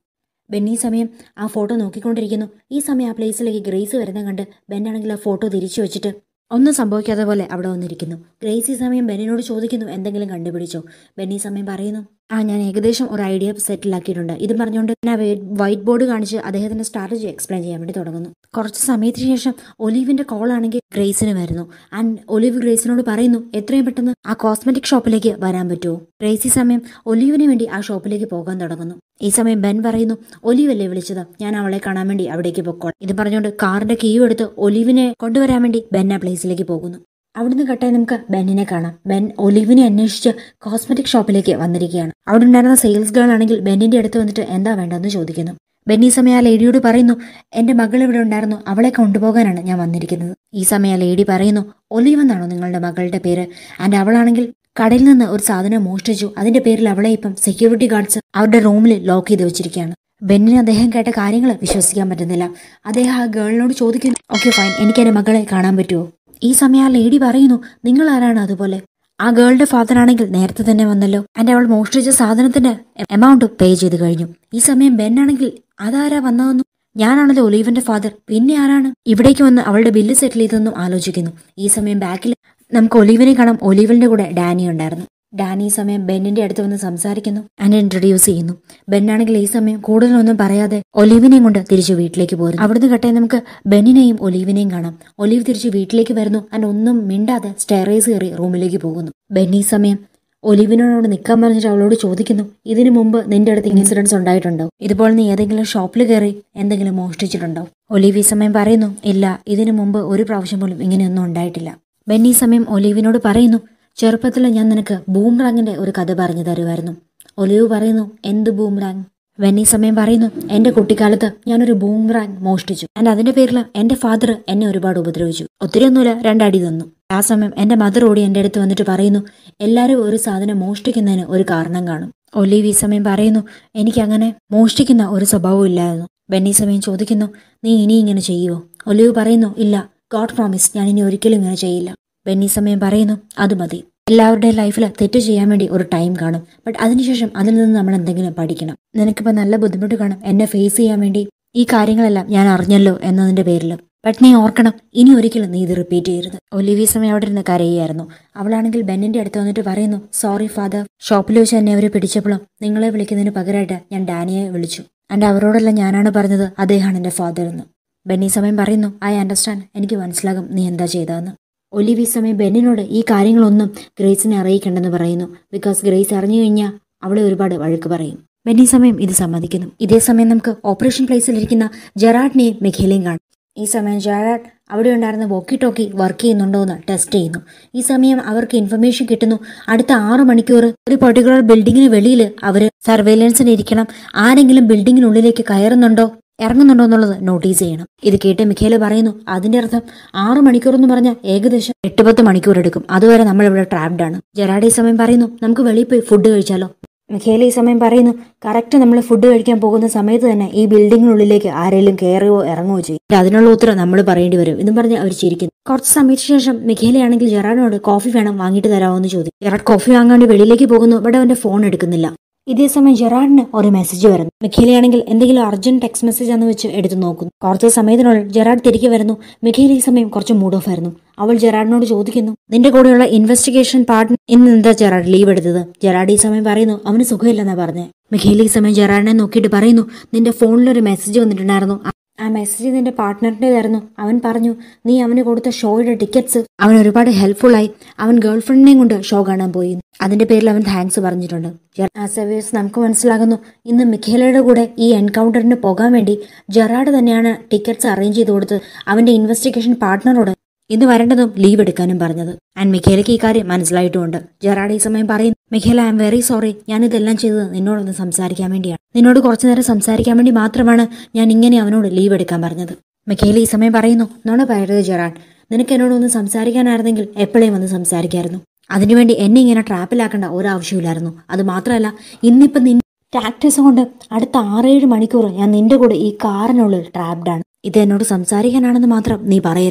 ബെന്നി സമയം ആ ഫോട്ടോ നോക്കിക്കൊണ്ടിരിക്കുന്നു ഈ സമയം ആ പ്ലേസിലേക്ക് ഗ്രേസ് വരുന്ന കണ്ട് ബെന്നാണെങ്കിൽ ആ ഫോട്ടോ തിരിച്ചു വെച്ചിട്ട് ഒന്നും സംഭവിക്കാത്ത പോലെ അവിടെ വന്നിരിക്കുന്നു ഗ്രേസ് ഈ സമയം ബെന്നിനോട് ചോദിക്കുന്നു എന്തെങ്കിലും കണ്ടുപിടിച്ചോ ബെന്നി സമയം പറയുന്നു ആ ഞാൻ ഏകദേശം ഒരു ഐഡിയ സെറ്റിലാക്കിയിട്ടുണ്ട് ഇത് പറഞ്ഞുകൊണ്ട് ഞാൻ വൈറ്റ് ബോർഡ് കാണിച്ച് അദ്ദേഹത്തിന്റെ സ്ട്രാറ്റജി എക്സ്പ്ലെയിൻ ചെയ്യാൻ വേണ്ടി തുടങ്ങുന്നു കുറച്ച് സമയത്തിന് ശേഷം ഒലീവിന്റെ കോൾ ആണെങ്കിൽ ഗ്രേസിന് വരുന്നു ആൻഡ് ഒലീവ് ഗ്രേസിനോട് പറയുന്നു എത്രയും പെട്ടെന്ന് ആ കോസ്മെറ്റിക് ഷോപ്പിലേക്ക് വരാൻ പറ്റുമോ ഗ്രേസ് ഈ സമയം ഒലീവിന് വേണ്ടി ആ ഷോപ്പിലേക്ക് പോകാൻ തുടങ്ങുന്നു ഈ സമയം ബെൻ പറയുന്നു ഒലീവ് അല്ലേ വിളിച്ചത് ഞാൻ അവളെ കാണാൻ വേണ്ടി അവിടേക്ക് പൊക്കോളാം ഇത് പറഞ്ഞുകൊണ്ട് കാറിന്റെ കീ എടുത്ത് ഒലീവിനെ കൊണ്ടുവരാൻ വേണ്ടി ബെൻ ആ പ്ലേസിലേക്ക് പോകുന്നു അവിടുന്ന് കട്ടായി നമുക്ക് ബെന്നിനെ കാണാം ബെൻ ഒലിവിനെ അന്വേഷിച്ച് കോസ്മെറ്റിക് ഷോപ്പിലേക്ക് വന്നിരിക്കുകയാണ് അവിടെ ഉണ്ടായിരുന്ന സെയിൽസ് ഗേൾ ആണെങ്കിൽ ബെന്നിന്റെ അടുത്ത് വന്നിട്ട് എന്താ വേണ്ടതെന്ന് ചോദിക്കുന്നു ബെന്നി സമയം ആ ലേഡിയോട് പറയുന്നു എന്റെ മകൾ ഇവിടെ ഉണ്ടായിരുന്നു അവളെ കൊണ്ടുപോകാനാണ് ഞാൻ വന്നിരിക്കുന്നത് ഈ സമയം ആ ലേഡി പറയുന്നു ഒലിവ് എന്നാണോ നിങ്ങളുടെ മകളുടെ പേര് ആൻഡ് അവളാണെങ്കിൽ കടയിൽ നിന്ന് ഒരു സാധനം മോഷ്ടിച്ചു അതിന്റെ പേരിൽ അവളെ ഇപ്പം സെക്യൂരിറ്റി ഗാർഡ്സ് അവരുടെ റൂമിൽ ലോക്ക് ചെയ്ത് വെച്ചിരിക്കുകയാണ് ബെന്നിന് അദ്ദേഹം കേട്ട കാര്യങ്ങൾ വിശ്വസിക്കാൻ പറ്റുന്നില്ല അദ്ദേഹം ആ ഗേളിനോട് ചോദിക്കുന്നു ഓക്കെ ഫൈൻ എനിക്ക് എന്റെ മകളെ കാണാൻ പറ്റുമോ ഈ സമയം ആ ലേഡി പറയുന്നു നിങ്ങൾ ആരാണ് അതുപോലെ ആ ഗേളുടെ ഫാദർ ആണെങ്കിൽ നേരത്തെ തന്നെ വന്നല്ലോ ആൻഡ് അവൾ മോഷ്ടിച്ച സാധനത്തിന്റെ എമൗണ്ട് പേ ചെയ്ത് കഴിഞ്ഞു ഈ സമയം ബെൻ ആണെങ്കിൽ അതാരാ വന്നതെന്നും ഞാനാണല്ലോ ഒലീവിന്റെ ഫാദർ പിന്നെ ആരാണ് ഇവിടേക്ക് വന്ന് അവളുടെ ബില്ല് സെറ്റിൽ ചെയ്തെന്നും ആലോചിക്കുന്നു ഈ സമയം ബാക്കിൽ നമുക്ക് ഒലീവിനെ കാണാം ഒലീവിന്റെ കൂടെ ഡാനി ഉണ്ടായിരുന്നു ഡാനി ഈ സമയം ബെന്നിന്റെ അടുത്ത് വന്ന് സംസാരിക്കുന്നു ആൻഡ് ഇൻട്രൊഡ്യൂസ് ചെയ്യുന്നു ബെന്നാണെങ്കിൽ ഈ സമയം കൂടുതലൊന്നും പറയാതെ ഒലീവിനെയും കൊണ്ട് തിരിച്ചു വീട്ടിലേക്ക് പോരുന്നു അവിടുന്ന് കട്ടെ നമുക്ക് ബെന്നിനെയും ഒലീവിനെയും കാണാം ഒലീവ് തിരിച്ച് വീട്ടിലേക്ക് വരുന്നു ആൻഡ് ഒന്നും മിണ്ടാതെ സ്റ്റെയറേസ് കയറി റൂമിലേക്ക് പോകുന്നു ബെന്നി ഈ സമയം ഒലിവിനോട് നിൽക്കാൻ പറഞ്ഞിട്ട് അവളോട് ചോദിക്കുന്നു ഇതിനു മുമ്പ് നിന്റെ അടുത്ത് ഇൻസിഡൻസ് ഉണ്ടായിട്ടുണ്ടോ ഇതുപോലെ നീ ഏതെങ്കിലും ഷോപ്പിൽ കയറി എന്തെങ്കിലും മോഷ്ടിച്ചിട്ടുണ്ടോ ഒലിവ് ഈ സമയം പറയുന്നു ഇല്ല ഇതിനു മുമ്പ് ഒരു പ്രാവശ്യം പോലും ഇങ്ങനെയൊന്നും ഉണ്ടായിട്ടില്ല ബെന്നി ഈ സമയം ഒലിവിനോട് പറയുന്നു ചെറുപ്പത്തിൽ ഞാൻ നിനക്ക് ബൂംറാങ്ങിന്റെ ഒരു കഥ പറഞ്ഞു തരുമായിരുന്നു ഒലിവ് പറയുന്നു എന്ത് ബൂംറാങ് വെന്നി സമയം പറയുന്നു എന്റെ കുട്ടിക്കാലത്ത് ഞാനൊരു ബൂംറാങ് മോഷ്ടിച്ചു ആൻഡ് അതിന്റെ പേരിൽ എന്റെ ഫാദർ എന്നെ ഒരുപാട് ഉപദ്രവിച്ചു ഒത്തിരി ഒന്നുമില്ല രണ്ടടി തന്നു ആ സമയം എന്റെ മദർ ഓടി എന്റെ അടുത്ത് വന്നിട്ട് പറയുന്നു എല്ലാവരും ഒരു സാധനം മോഷ്ടിക്കുന്നതിന് ഒരു കാരണം കാണും ഒലീവ് ഈ സമയം പറയുന്നു എനിക്ക് അങ്ങനെ മോഷ്ടിക്കുന്ന ഒരു സ്വഭാവം ഇല്ലായിരുന്നു ബെന്നി സമയം ചോദിക്കുന്നു നീ ഇനി ഇങ്ങനെ ചെയ്യുവോ ഒലീവ് പറയുന്നു ഇല്ല ഗോഡ് പ്രോമിസ് ഞാൻ ഇനി ഒരിക്കലും ഇങ്ങനെ ചെയ്യില്ല ബെന്നി സമയം പറയുന്നു അത് മതി എല്ലാവരുടെയും ലൈഫിൽ തെറ്റ് ചെയ്യാൻ വേണ്ടി ഒരു ടൈം കാണും ബട്ട് അതിനുശേഷം അതിൽ നിന്ന് നമ്മൾ എന്തെങ്കിലും പഠിക്കണം നിനക്കിപ്പോൾ നല്ല ബുദ്ധിമുട്ട് കാണും എന്നെ ഫേസ് ചെയ്യാൻ വേണ്ടി ഈ കാര്യങ്ങളെല്ലാം ഞാൻ അറിഞ്ഞല്ലോ എന്നതിന്റെ പേരിൽ ബട്ട് നീ ഓർക്കണം ഇനി ഒരിക്കലും നീ ഇത് റിപ്പീറ്റ് ചെയ്യരുത് ഒലിവി സമയം അവിടെ ഇരുന്ന് കരയുകയായിരുന്നു അവളാണെങ്കിൽ ബെന്നിന്റെ അടുത്ത് വന്നിട്ട് പറയുന്നു സോറി ഫാദർ ഷോപ്പിൽ വെച്ച് എന്നെ അവർ പിടിച്ചപ്പോഴും നിങ്ങളെ വിളിക്കുന്നതിന് പകരമായിട്ട് ഞാൻ ഡാനിയെ വിളിച്ചു ആൻഡ് അവരോടെല്ലാം ഞാനാണ് പറഞ്ഞത് അദ്ദേഹമാണ് എൻ്റെ ഫാദർ എന്ന് ബെന്നി സമയം പറയുന്നു ഐ അണ്ടർസ്റ്റാൻഡ് എനിക്ക് മനസ്സിലാകും നീ എന്താ ചെയ്തതെന്ന് ഒലിവി സമയം ബെന്നിനോട് ഈ കാര്യങ്ങളൊന്നും ഗ്രേസിനെ അറിയിക്കേണ്ടെന്ന് പറയുന്നു ബിക്കോസ് ഗ്രേസ് അറിഞ്ഞു കഴിഞ്ഞാൽ അവളെ ഒരുപാട് വഴക്ക് പറയും ബെന്നി സമയം ഇത് സമ്മതിക്കുന്നു ഇതേ സമയം നമുക്ക് ഓപ്പറേഷൻ പ്ലേസിലിരിക്കുന്ന ജെറാഡിനെയും മിഖേലയും കാണാം ഈ സമയം ജെറാഡ് അവിടെ ഉണ്ടായിരുന്ന വോക്കി ടോക്കി വർക്ക് ചെയ്യുന്നുണ്ടോ എന്ന് ടെസ്റ്റ് ചെയ്യുന്നു ഈ സമയം അവർക്ക് ഇൻഫർമേഷൻ കിട്ടുന്നു അടുത്ത ആറു മണിക്കൂർ ഒരു പർട്ടിക്കുലർ ബിൽഡിങ്ങിന് വെളിയിൽ അവർ സർവേലൻസിന് ഇരിക്കണം ആരെങ്കിലും ബിൽഡിങ്ങിനുള്ളിലേക്ക് കയറുന്നുണ്ടോ ഇറങ്ങുന്നുണ്ടോ എന്നുള്ളത് നോട്ടീസ് ചെയ്യണം ഇത് കേട്ട് മിഖേല് പറയുന്നു അതിന്റെ അർത്ഥം ആറു മണിക്കൂർ എന്ന് പറഞ്ഞാൽ ഏകദേശം എട്ട് പത്ത് മണിക്കൂർ എടുക്കും അതുവരെ നമ്മൾ ഇവിടെ ട്രാപ്ഡ് ആണ് ജെറാഡ് ഈ സമയം പറയുന്നു നമുക്ക് വെളിയിൽ പോയി ഫുഡ് കഴിച്ചാലോ മിഖേല ഈ സമയം പറയുന്നു കറക്റ്റ് നമ്മൾ ഫുഡ് കഴിക്കാൻ പോകുന്ന സമയത്ത് തന്നെ ഈ ബിൽഡിങ്ങിനുള്ളിലേക്ക് ആരെങ്കിലും കയറുകയോ ഇറങ്ങുകയോ ചെയ്യും അതിനുള്ള ഉത്തരം നമ്മൾ പറയേണ്ടി വരും എന്നും പറഞ്ഞ് അവർ ചിരിക്കുന്നു കുറച്ച് സമയത്തിന് ശേഷം മിഖേലയാണെങ്കിൽ ജെറാഡിനോട് കോഫി വേണം വാങ്ങിയിട്ട് തരാമോ എന്ന് ചോദിക്കും ജെറാഡ് കോഫി വാങ്ങാൻ വേണ്ടി വെളിയിലേക്ക് പോകുന്നു ഇവിടെ അവന്റെ ഫോൺ എടുക്കുന്നില്ല ഇതേ സമയം ജെറാഡിന് ഒരു മെസ്സേജ് വരുന്നു മിഖേലയാണെങ്കിൽ എന്തെങ്കിലും അർജന്റ് ടെക്സ്റ്റ് മെസ്സേജ് ആണെന്ന് വെച്ച് എടുത്തു നോക്കുന്നു കുറച്ച് സമയത്തിനുള്ളിൽ ജെറാഡ് തിരികെ വരുന്നു മിഖേല ഈ സമയം കുറച്ച് മൂഡ് ഓഫ് ആയിരുന്നു അവൾ ജെറാഡിനോട് ചോദിക്കുന്നു നിന്റെ കൂടെയുള്ള ഇൻവെസ്റ്റിഗേഷൻ പാർട്ട്ണർ ഇന്ന് എന്താ ജെറാഡ് ലീവ് എടുത്തത് ജെറാഡ് ഈ സമയം പറയുന്നു അവന് സുഖമില്ലെന്നാ പറഞ്ഞേ മിഖേല ഈ സമയം ജെറാഡിനെ നോക്കിയിട്ട് പറയുന്നു നിന്റെ ഫോണിലൊരു മെസ്സേജ് വന്നിട്ടുണ്ടായിരുന്നു ആ മെസ്സേജ് നിന്റെ പാർട്ട്ണറിൻ്റെതായിരുന്നു അവൻ പറഞ്ഞു നീ അവന് കൊടുത്ത ഷോയുടെ ടിക്കറ്റ്സ് അവൻ ഒരുപാട് ഹെൽപ്ഫുള്ളായി അവൻ ഗേൾഫ്രണ്ടിനെയും കൊണ്ട് ഷോ കാണാൻ പോയി അതിന്റെ പേരിൽ അവൻ താങ്ക്സ് പറഞ്ഞിട്ടുണ്ട് ആസവേഴ്സ് നമുക്ക് മനസ്സിലാകുന്നു ഇന്ന് മിഖേലയുടെ കൂടെ ഈ എൻകൗണ്ടറിന് പോകാൻ വേണ്ടി ജെറാഡ് തന്നെയാണ് ടിക്കറ്റ്സ് അറേഞ്ച് ചെയ്ത് കൊടുത്ത് അവന്റെ ഇൻവെസ്റ്റിഗേഷൻ പാർട്ട്ണറോട് ഇന്ന് വരേണ്ടതും ലീവ് എടുക്കാനും പറഞ്ഞത് ആൻഡ് മിഖേലയ്ക്ക് ഈ കാര്യം മനസ്സിലായിട്ടുമുണ്ട് ജെറാഡ് ഈ സമയം പറയുന്നു Michaela I'm very sorry ഞാൻ ഇതെല്ലാം ചെയ്തത് നിന്നോടൊന്ന് സംസാരിക്കാൻ വേണ്ടിയാണ് നിന്നോട് കുറച്ചു നേരം സംസാരിക്കാൻ വേണ്ടി മാത്രമാണ് ഞാൻ ഇങ്ങനെ അവനോട് ലീവ് എടുക്കാൻ പറഞ്ഞത് മിഖേല ഈ സമയം പറയുന്നു നോണ പറയരുത് ജെറാഡ് നിനക്ക് എന്നോടൊന്ന് സംസാരിക്കാനായിരുന്നെങ്കിൽ എപ്പോഴേ വന്ന് സംസാരിക്കായിരുന്നു അതിനുവേണ്ടി എന്നെ ഇങ്ങനെ ട്രാപ്പിലാക്കേണ്ട ഒരാവശ്യമില്ലായിരുന്നു അത് മാത്രമല്ല ഇന്നിപ്പം നിൻ ടാക്ടീസ് കൊണ്ട് അടുത്ത ആറേഴ് മണിക്കൂർ ഞാൻ നിന്റെ കൂടെ ഈ കാറിനുള്ളിൽ ട്രാപ്ഡാണ് ഇത് എന്നോട് സംസാരിക്കാനാണെന്ന് മാത്രം നീ പറയരുത്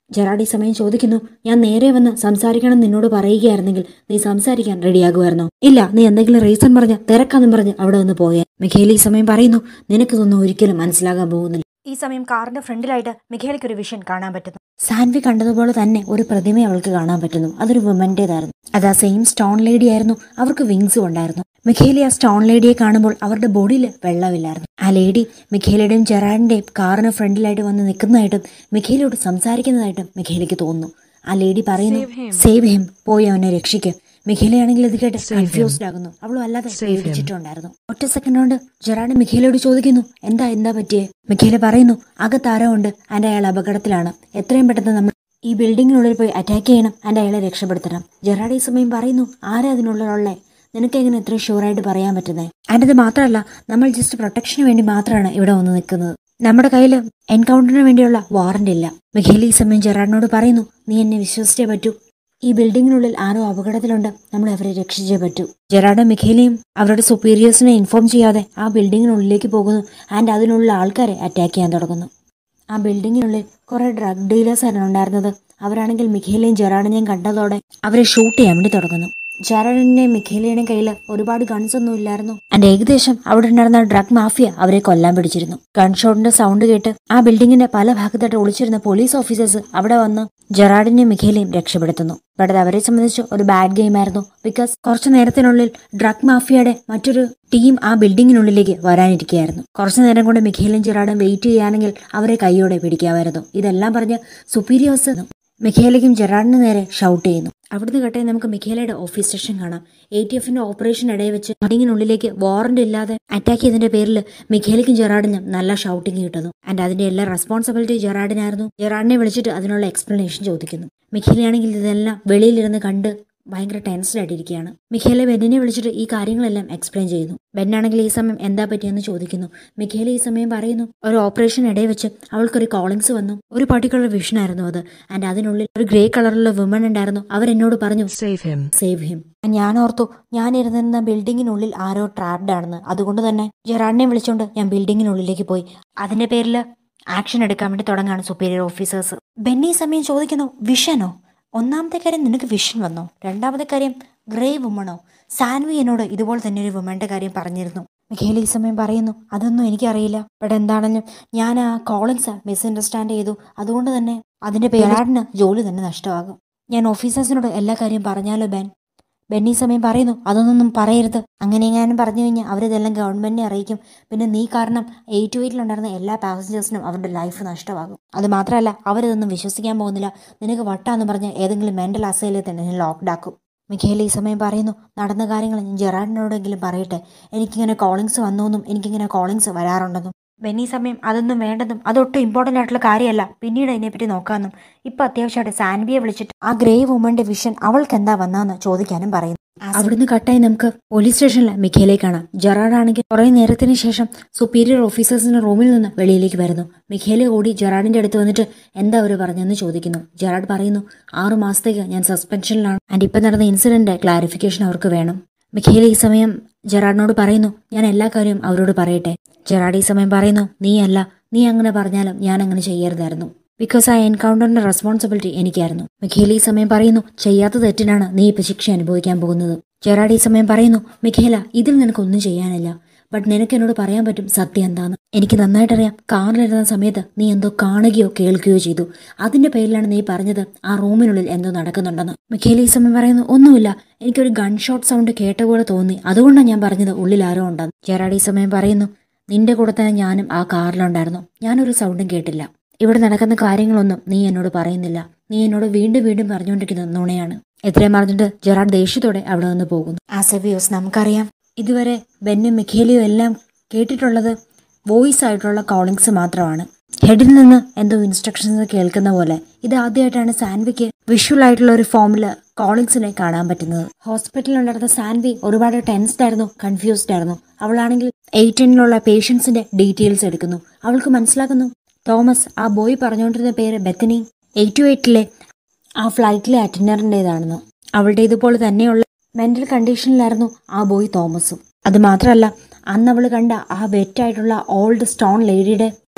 ജെറാഡ് ഈ സമയം ചോദിക്കുന്നു ഞാൻ നേരെ വന്ന് സംസാരിക്കണം നിന്നോട് പറയുകയായിരുന്നെങ്കിൽ നീ സംസാരിക്കാൻ റെഡിയാകുമായിരുന്നോ ഇല്ല നീ എന്തെങ്കിലും റീസൺ പറഞ്ഞ് തിരക്കാന്നും പറഞ്ഞ് അവിടെ നിന്ന് പോയേ മിഖേൽ ഈ സമയം പറയുന്നു നിനക്കിതൊന്നും ഒരിക്കലും മനസ്സിലാകാൻ പോകുന്നില്ല ഈ സമയം കാറിന്റെ ഫ്രണ്ടിലായിട്ട് മിഖേലിക്ക് ഒരു വിഷൻ കാണാൻ പറ്റുന്നു സാൻവി കണ്ടതുപോലെ തന്നെ ഒരു പ്രതിമ അവൾക്ക് കാണാൻ പറ്റുന്നു അതൊരു വുമന്റേതായിരുന്നു അത് ആ സെയിം സ്റ്റോൺ ലേഡി ആയിരുന്നു അവർക്ക് വിങ്സും ഉണ്ടായിരുന്നു മിഖേലി ആ സ്റ്റോൺ ലേഡിയെ കാണുമ്പോൾ അവരുടെ ബോഡിയിൽ വെള്ളമില്ലായിരുന്നു ആ ലേഡി മിഖേലയുടെയും ജെറാഡിന്റെയും കാറിന് ഫ്രണ്ടിലായിട്ട് വന്ന് നിൽക്കുന്നതായിട്ടും മിഖേലിയോട് സംസാരിക്കുന്നതായിട്ടും മിഖേലിക്ക് തോന്നുന്നു ആ ലേഡി പറയുന്നു സേവ് ഹിം പോയി അവനെ രക്ഷിക്കും മിഖേലയാണെങ്കിൽ ഇത് കേട്ട് കൺഫ്യൂസ്ഡ് ആകുന്നു അവളും അല്ലാതെ പേടിച്ചിട്ടുണ്ടായിരുന്നു ഒറ്റ സെക്കൻഡ് കൊണ്ട് ജെറാഡ് മിഖേലയോട് ചോദിക്കുന്നു എന്താ എന്താ പറ്റിയേ മിഖേല പറയുന്നു അകത്താരോ ഉണ്ട് ആൻഡ് അയാൾ അപകടത്തിലാണ് എത്രയും പെട്ടെന്ന് നമ്മൾ ഈ ബിൽഡിങ്ങിനുള്ളിൽ പോയി അറ്റാക്ക് ചെയ്യണം ആൻഡ് അയാളെ രക്ഷപ്പെടുത്തണം ജെറാഡ് ഈ സമയം പറയുന്നു ആരാ അതിനുള്ളിലുള്ളേ നിനക്ക് എങ്ങനെ ഇത്ര ഷുവറായിട്ട് പറയാൻ പറ്റുന്നത് ആൻഡ് ഇത് മാത്രമല്ല നമ്മൾ ജസ്റ്റ് പ്രൊട്ടക്ഷന് വേണ്ടി മാത്രമാണ് ഇവിടെ വന്ന് നിൽക്കുന്നത് നമ്മുടെ കയ്യിൽ എൻകൗണ്ടറിന് വേണ്ടിയുള്ള വാറന്റ് ഇല്ല മിഖേലി ഈ സമയം ജെറാഡിനോട് പറയുന്നു നീ എന്നെ വിശ്വസിച്ചേ പറ്റൂ ഈ ബിൽഡിങ്ങിനുള്ളിൽ ആരോ അപകടത്തിലുണ്ട് നമ്മൾ അവരെ രക്ഷിച്ചേ പറ്റൂ ജെറാഡും മിഖേലിയും അവരുടെ സുപ്പീരിയേഴ്സിനെ ഇൻഫോം ചെയ്യാതെ ആ ബിൽഡിങ്ങിനുള്ളിലേക്ക് പോകുന്നു ആൻഡ് അതിനുള്ള ആൾക്കാരെ അറ്റാക്ക് ചെയ്യാൻ തുടങ്ങുന്നു ആ ബിൽഡിങ്ങിനുള്ളിൽ കുറെ ഡ്രഗ് ഡീലേഴ്സ് ആയിരുന്നു ഉണ്ടായിരുന്നത് അവരാണെങ്കിൽ മിഖേലയും ജെറാഡിനെയും കണ്ടതോടെ അവരെ ഷൂട്ട് ചെയ്യാൻ വേണ്ടി തുടങ്ങുന്നു ജെറാഡിന്റെയും മിഖേലയുടെയും കയ്യിൽ ഒരുപാട് ഗൺസ് ഒന്നും ഇല്ലായിരുന്നു ആൻഡ് ഏകദേശം അവിടെ ഉണ്ടായിരുന്ന ഡ്രഗ് മാഫിയ അവരെ കൊല്ലാൻ പിടിച്ചിരുന്നു ഗൺഷോട്ടിന്റെ സൗണ്ട് കേട്ട് ആ ബിൽഡിങ്ങിന്റെ പല ഭാഗത്തായിട്ട് ഒളിച്ചിരുന്ന പോലീസ് ഓഫീസേഴ്സ് അവിടെ വന്ന് ജെറാഡിനെയും മിഖേലയും രക്ഷപ്പെടുത്തുന്നു ബട്ട് അത് അവരെ സംബന്ധിച്ച് ഒരു ബാഡ് ഗെയിം ആയിരുന്നു ബിക്കോസ് കുറച്ചു നേരത്തിനുള്ളിൽ ഡ്രഗ് മാഫിയയുടെ മറ്റൊരു ടീം ആ ബിൽഡിങ്ങിനുള്ളിലേക്ക് വരാനിരിക്കുകയായിരുന്നു കുറച്ചു നേരം കൊണ്ട് മിഖേലും ജെറാഡും വെയിറ്റ് ചെയ്യുകയാണെങ്കിൽ അവരെ കൈയോടെ പിടിക്കാമായിരുന്നു ഇതെല്ലാം പറഞ്ഞ് സുപ്പീരിയേഴ്സ് മിഖേലയ്ക്കും ജെറാഡിന് നേരെ ഷൗട്ട് ചെയ്യുന്നു അവിടുന്ന് കേട്ടേ നമുക്ക് മിഖേലയുടെ ഓഫീസ് സ്റ്റേഷൻ കാണാം എ ടി എഫിന്റെ ഓപ്പറേഷൻ ഇടയിൽ വെച്ച് ബിൽഡിങ്ങിനുള്ളിലേക്ക് വാറന്റ് ഇല്ലാതെ അറ്റാക്ക് ചെയ്തതിന്റെ പേരിൽ മിഖേലയ്ക്കും ജെറാഡിനും നല്ല ഷൗട്ടിങ് കിട്ടുന്നു ആൻഡ് അതിന്റെ എല്ലാ റെസ്പോൺസിബിലിറ്റി ജെറാഡിനായിരുന്നു ജെറാഡിനെ വിളിച്ചിട്ട് അതിനുള്ള എക്സ്പ്ലനേഷൻ ചോദിക്കുന്നു മിഖേലയാണെങ്കിൽ ഇതെല്ലാം വെളിയിലിരുന്ന് കണ്ട് ഭയങ്കര ടെൻസ്ഡ് ആയിട്ടിരിക്കുകയാണ് മിഖേലെ ബെന്നിനെ വിളിച്ചിട്ട് ഈ കാര്യങ്ങളെല്ലാം എക്സ്പ്ലെയിൻ ചെയ്യുന്നു ബെന്നാണെങ്കിൽ ഈ സമയം എന്താ പറ്റിയെന്ന് ചോദിക്കുന്നു മിഖേല ഈ സമയം പറയുന്നു ഒരു ഓപ്പറേഷൻ ഇടയിൽ വെച്ച് അവൾക്കൊരു കോളിങ്സ് വന്നു ഒരു പർട്ടിക്കുലർ വിഷൻ ആയിരുന്നു അത് ആൻഡ് അതിനുള്ളിൽ ഒരു ഗ്രേ കളറിലുള്ള വുമൺ ഉണ്ടായിരുന്നു അവരെന്നോട് പറഞ്ഞു Save him. സേവ് ഹിം ഞാൻ ഓർത്തു ഞാൻ ഇരുന്നിരുന്ന ബിൽഡിങ്ങിനുള്ളിൽ ആരോ ട്രാപ്ഡ് ആണെന്ന് അതുകൊണ്ട് തന്നെ ജെറാഡിനെ വിളിച്ചുകൊണ്ട് ഞാൻ ബിൽഡിങ്ങിനുള്ളിലേക്ക് പോയി അതിന്റെ പേരിൽ ആക്ഷൻ എടുക്കാൻ വേണ്ടി തുടങ്ങാണ് സുപ്പീരിയർ ഓഫീസേഴ്സ് ബെന്നി ഈ സമയം ചോദിക്കുന്നു വിഷനോ ഒന്നാമത്തെ കാര്യം നിനക്ക് വിഷൻ വന്നോ രണ്ടാമത്തെ കാര്യം ഗ്രേ വുമണോ സാൻവി എന്നോട് ഇതുപോലെ തന്നെ ഒരു വുമന്റെ കാര്യം പറഞ്ഞിരുന്നു മിഖേൽ ഈ സമയം പറയുന്നു അതൊന്നും എനിക്കറിയില്ല ബട്ട് എന്താണെങ്കിലും ഞാൻ ആ കോളിങ്സ് മിസ്അണ്ടർസ്റ്റാൻഡ് ചെയ്തു അതുകൊണ്ട് തന്നെ അതിന്റെ പേരാടിന് ജോലി തന്നെ നഷ്ടമാകും ഞാൻ ഓഫീസേഴ്സിനോട് എല്ലാ കാര്യം പറഞ്ഞാലോ ബെൻ ബെന്നി സമയം പറയുന്നു അതൊന്നും പറയരുത് അങ്ങനെ എങ്ങാനും പറഞ്ഞു കഴിഞ്ഞാൽ അവരിതെല്ലാം ഗവൺമെന്റിനെ അറിയിക്കും പിന്നെ നീ കാരണം എയ്റ്റ് എയ്റ്റിലുണ്ടായിരുന്ന എല്ലാ പാസഞ്ചേഴ്സിനും അവരുടെ ലൈഫ് നഷ്ടമാകും അത് മാത്രമല്ല അവരിതൊന്നും വിശ്വസിക്കാൻ പോകുന്നില്ല നിനക്ക് വട്ടാന്ന് പറഞ്ഞ് ഏതെങ്കിലും മെന്റൽ അസൈലിൽ തന്നെ ലോക്ക്ഡ് ആക്കും മിഖേൽ ഈ സമയം പറയുന്നു നടന്ന കാര്യങ്ങൾ ഞാൻ ജെറാഡിനോടെങ്കിലും പറയട്ടെ എനിക്കിങ്ങനെ കോളിങ്സ് വന്നുവെന്നും എനിക്കിങ്ങനെ കോളിങ്സ് വരാറുണ്ടെന്നും ബെന്നി സമയം അതൊന്നും വേണ്ടെന്നും അതൊട്ടും ഇമ്പോർട്ടൻ്റ് ആയിട്ടുള്ള കാര്യമല്ല പിന്നീട് അതിനെപ്പറ്റി നോക്കാമെന്നും ഇപ്പൊ അത്യാവശ്യമായിട്ട് സാൻവിയെ വിളിച്ചിട്ട് ആ ഗ്രേ വുമന്റെ വിഷൻ അവൾക്ക് എന്താ വന്നതെന്ന് ചോദിക്കാനും പറയുന്നു അവിടുന്ന് കട്ടായി നമുക്ക് പോലീസ് സ്റ്റേഷനിലെ മിഖേലെ കാണാം ജെറാഡ് ആണെങ്കിൽ കുറെ നേരത്തിന് ശേഷം സുപ്പീരിയർ ഓഫീസേഴ്സിന്റെ റൂമിൽ നിന്ന് വെളിയിലേക്ക് വരുന്നു മിഖേലെ ഓടി ജെറാഡിന്റെ അടുത്ത് വന്നിട്ട് എന്താ അവർ പറഞ്ഞെന്ന് ചോദിക്കുന്നു ജെറാഡ് പറയുന്നു ആറു മാസത്തേക്ക് ഞാൻ സസ്പെൻഷനിലാണ് ആൻഡ് ഇപ്പം നടന്ന ഇൻസിഡന്റ് ക്ലാരിഫിക്കേഷൻ അവർക്ക് വേണം മിഖേൽ ഈ സമയം ജെറാഡിനോട് പറയുന്നു ഞാൻ എല്ലാ കാര്യവും അവരോട് പറയട്ടെ ജെറാഡ് ഈ സമയം പറയുന്നു നീ അല്ല നീ അങ്ങനെ പറഞ്ഞാലും ഞാൻ അങ്ങനെ ചെയ്യരുതായിരുന്നു ബിക്കോസ് ആ എൻകൗണ്ടറിന്റെ റെസ്പോൺസിബിലിറ്റി എനിക്കായിരുന്നു മിഖേൽ ഈ സമയം പറയുന്നു ചെയ്യാത്ത തെറ്റിനാണ് നീ ഇപ്പൊ ശിക്ഷ അനുഭവിക്കാൻ പോകുന്നത് ജെറാഡ് ഈ സമയം പറയുന്നു മിഖേല ഇതിൽ നിനക്കൊന്നും ചെയ്യാനില്ല ബട്ട് നിനക്ക് എന്നോട് പറയാൻ പറ്റും സത്യം എന്താന്ന് എനിക്ക് നന്നായിട്ടറിയാം കാറിലിരുന്ന സമയത്ത് നീ എന്തോ കാണുകയോ കേൾക്കുകയോ ചെയ്തു അതിന്റെ പേരിലാണ് നീ പറഞ്ഞത് ആ റൂമിനുള്ളിൽ എന്തോ നടക്കുന്നുണ്ടെന്ന് മിഖേൽ ഈ സമയം പറയുന്നു ഒന്നുമില്ല എനിക്കൊരു ഗൺ ഷോട്ട് സൗണ്ട് കേട്ട പോലെ തോന്നി അതുകൊണ്ടാണ് ഞാൻ പറഞ്ഞത് ഉള്ളിൽ ആരോ ഉണ്ടെന്ന് ജെറാഡ് ഈ സമയം പറയുന്നു നിന്റെ കൂടെ തന്നെ ഞാനും ആ കാറിലുണ്ടായിരുന്നു ഞാനൊരു സൗണ്ടും കേട്ടില്ല ഇവിടെ നടക്കുന്ന കാര്യങ്ങളൊന്നും നീ എന്നോട് പറയുന്നില്ല നീ എന്നോട് വീണ്ടും വീണ്ടും പറഞ്ഞുകൊണ്ടിരിക്കുന്നത് നുണയാണ് എത്രയും പറഞ്ഞിട്ട് ജെറാഡ് ദേഷ്യത്തോടെ അവിടെ നിന്ന് പോകുന്നു ആസ് എ വ്യൂസ് നമുക്കറിയാം ഇതുവരെ ബെന്നും മിഖേലിയും എല്ലാം കേട്ടിട്ടുള്ളത് വോയിസ് ആയിട്ടുള്ള കോളിങ്സ് മാത്രമാണ് ഹെഡിൽ നിന്ന് എന്തോ ഇൻസ്ട്രക്ഷൻസ് കേൾക്കുന്ന പോലെ ഇത് ആദ്യമായിട്ടാണ് സാൻവിക്ക് വിഷ്വൽ ആയിട്ടുള്ള ഒരു ഫോമിൽ കോളിങ്സിനെ കാണാൻ പറ്റുന്നത് ഹോസ്പിറ്റലിൽ ഉണ്ടായിരുന്ന സാൻവി ഒരുപാട് ടെൻസ്ഡ് ആയിരുന്നു കൺഫ്യൂസ്ഡ് ആയിരുന്നു അവളാണെങ്കിൽ എയ്റ്റീനിലുള്ള പേഷ്യൻസിന്റെ ഡീറ്റെയിൽസ് എടുക്കുന്നു അവൾക്ക് മനസ്സിലാക്കുന്നു തോമസ് ആ ബോയ് പറഞ്ഞുകൊണ്ടിരുന്ന പേര് ബെത്തനി എയ്റ്റ് ടു എയ്റ്റിലെ ആ ഫ്ലൈറ്റിലെ അറ്റൻഡറിൻ്റെതാണെന്ന് അവളുടെ ഇതുപോലെ തന്നെയുള്ള മെന്റൽ കണ്ടീഷനിലായിരുന്നു ആ ബോയ് തോമസും അത് മാത്രമല്ല അന്ന് അവൾ കണ്ട ആ വെറ്റായിട്ടുള്ള ഓൾഡ് സ്റ്റോൺ ലേഡിയുടെ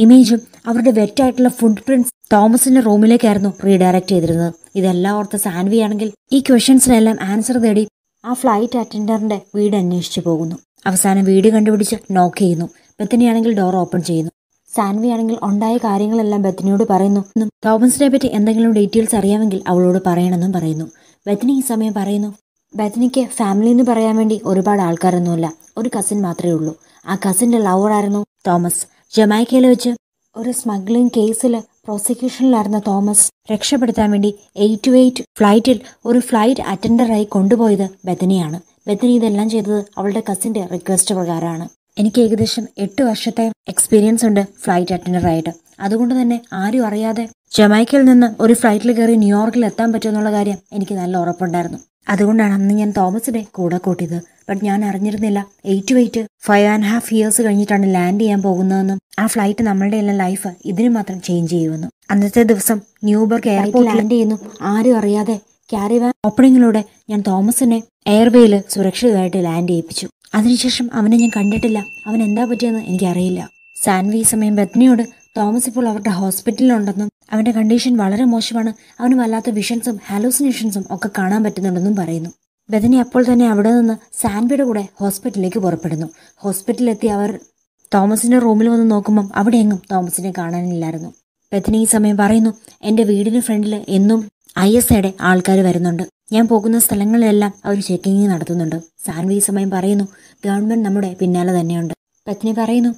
ഇമേജും അവരുടെ വെറ്റായിട്ടുള്ള ഫുഡ് പ്രിന്റ്സ് തോമസിന്റെ റൂമിലേക്കായിരുന്നു റീഡയറക്ട് ചെയ്തിരുന്നത് ഇതെല്ലാം ഓർത്ത സാൻവി ആണെങ്കിൽ ഈ ക്വസ്റ്റ്യൻസിനെല്ലാം ആൻസർ തേടി ആ ഫ്ലൈറ്റ് അറ്റൻഡറിന്റെ വീട് അന്വേഷിച്ചു പോകുന്നു അവസാനം വീട് കണ്ടുപിടിച്ച് നോക്ക് ചെയ്യുന്നു ബെത്തനിയാണെങ്കിൽ ഡോർ ഓപ്പൺ ചെയ്യുന്നു സാൻവി ആണെങ്കിൽ ഉണ്ടായ കാര്യങ്ങളെല്ലാം ബെത്തനിയോട് പറയുന്നു എന്നും തോമസിനെ പറ്റി എന്തെങ്കിലും ഡീറ്റെയിൽസ് അറിയാമെങ്കിൽ അവളോട് പറയണമെന്നും പറയുന്നു ബെത്തനി ഈ സമയം പറയുന്നു ബെത്തനിക്ക് ഫാമിലി എന്ന് പറയാൻ വേണ്ടി ഒരുപാട് ആൾക്കാരൊന്നുമില്ല ഒരു കസിൻ മാത്രമേ ഉള്ളൂ ആ കസിന്റെ ലവർ ആയിരുന്നു തോമസ് ജമൈക്കയിൽ വെച്ച് ഒരു സ്മഗ്ലിംഗ് കേസിൽ പ്രോസിക്യൂഷനിലായിരുന്ന തോമസ് രക്ഷപ്പെടുത്താൻ വേണ്ടി എയ്റ്റ് ടു എയ്റ്റ് ഫ്ലൈറ്റിൽ ഒരു ഫ്ലൈറ്റ് അറ്റൻഡറായി കൊണ്ടുപോയത് ബെത്തനിയാണ് ബെത്തനി ഇതെല്ലാം ചെയ്തത് അവളുടെ കസിന്റെ റിക്വസ്റ്റ് പ്രകാരമാണ് എനിക്ക് ഏകദേശം എട്ട് വർഷത്തെ എക്സ്പീരിയൻസ് ഉണ്ട് ഫ്ലൈറ്റ് അറ്റൻഡറായിട്ട് അതുകൊണ്ട് തന്നെ ആരും അറിയാതെ ജമൈക്കയിൽ നിന്ന് ഒരു ഫ്ലൈറ്റിൽ കയറി ന്യൂയോർക്കിൽ എത്താൻ പറ്റുമെന്നുള്ള കാര്യം എനിക്ക് നല്ല ഉറപ്പുണ്ടായിരുന്നു അതുകൊണ്ടാണ് അന്ന് ഞാൻ തോമസിനെ കൂടെ കൂട്ടിയത് ബട്ട് ഞാൻ അറിഞ്ഞിരുന്നില്ല eight two eight five and half years കഴിഞ്ഞിട്ടാണ് ലാൻഡ് ചെയ്യാൻ പോകുന്നതെന്നും ആ ഫ്ലൈറ്റ് നമ്മളുടെ എല്ലാം ലൈഫ് ഇതിന് മാത്രം ചേഞ്ച് ചെയ്യുമെന്നും അന്നത്തെ ദിവസം ന്യൂബർഗ് എയർപോർട്ട് ലാൻഡ് ചെയ്യുന്നു ആരും അറിയാതെ ക്യാരിവാൻ ഓപ്പണിങ്ങിലൂടെ ഞാൻ തോമസിനെ എയർവേയിൽ സുരക്ഷിതമായിട്ട് ലാൻഡ് ചെയ്യിപ്പിച്ചു അതിനുശേഷം അവനെ ഞാൻ കണ്ടിട്ടില്ല അവൻ എന്താ പറ്റിയെന്ന് എനിക്കറിയില്ല സാൻവി ഈ സമയം ബത്നിയോട് തോമസ് ഇപ്പോൾ അവരുടെ ഹോസ്പിറ്റലിലുണ്ടെന്നും അവന്റെ കണ്ടീഷൻ വളരെ മോശമാണ് അവന് വല്ലാത്ത വിഷൻസും ഹാലൂസിനേഷൻസും ഒക്കെ കാണാൻ പറ്റുന്നുണ്ടെന്നും പറയുന്നു ബദനി അപ്പോൾ തന്നെ അവിടെ നിന്ന് സാൻവിയുടെ കൂടെ ഹോസ്പിറ്റലിലേക്ക് പുറപ്പെടുന്നു ഹോസ്പിറ്റലിലെത്തി അവർ തോമസിന്റെ റൂമിൽ വന്ന് നോക്കുമ്പം അവിടെ എങ്ങും തോമസിനെ കാണാനില്ലായിരുന്നു ബദനി ഈ സമയം പറയുന്നു എന്റെ വീടിന് ഫ്രണ്ടിൽ എന്നും ഐ എസ് ഐയുടെ ആൾക്കാർ വരുന്നുണ്ട് ഞാൻ പോകുന്ന സ്ഥലങ്ങളിലെല്ലാം അവർ ചെക്കിങ് നടത്തുന്നുണ്ട് സാൻവി ഈ സമയം പറയുന്നു ഗവൺമെന്റ് നമ്മുടെ പിന്നാലെ തന്നെയുണ്ട് പത്നി പറയുന്നു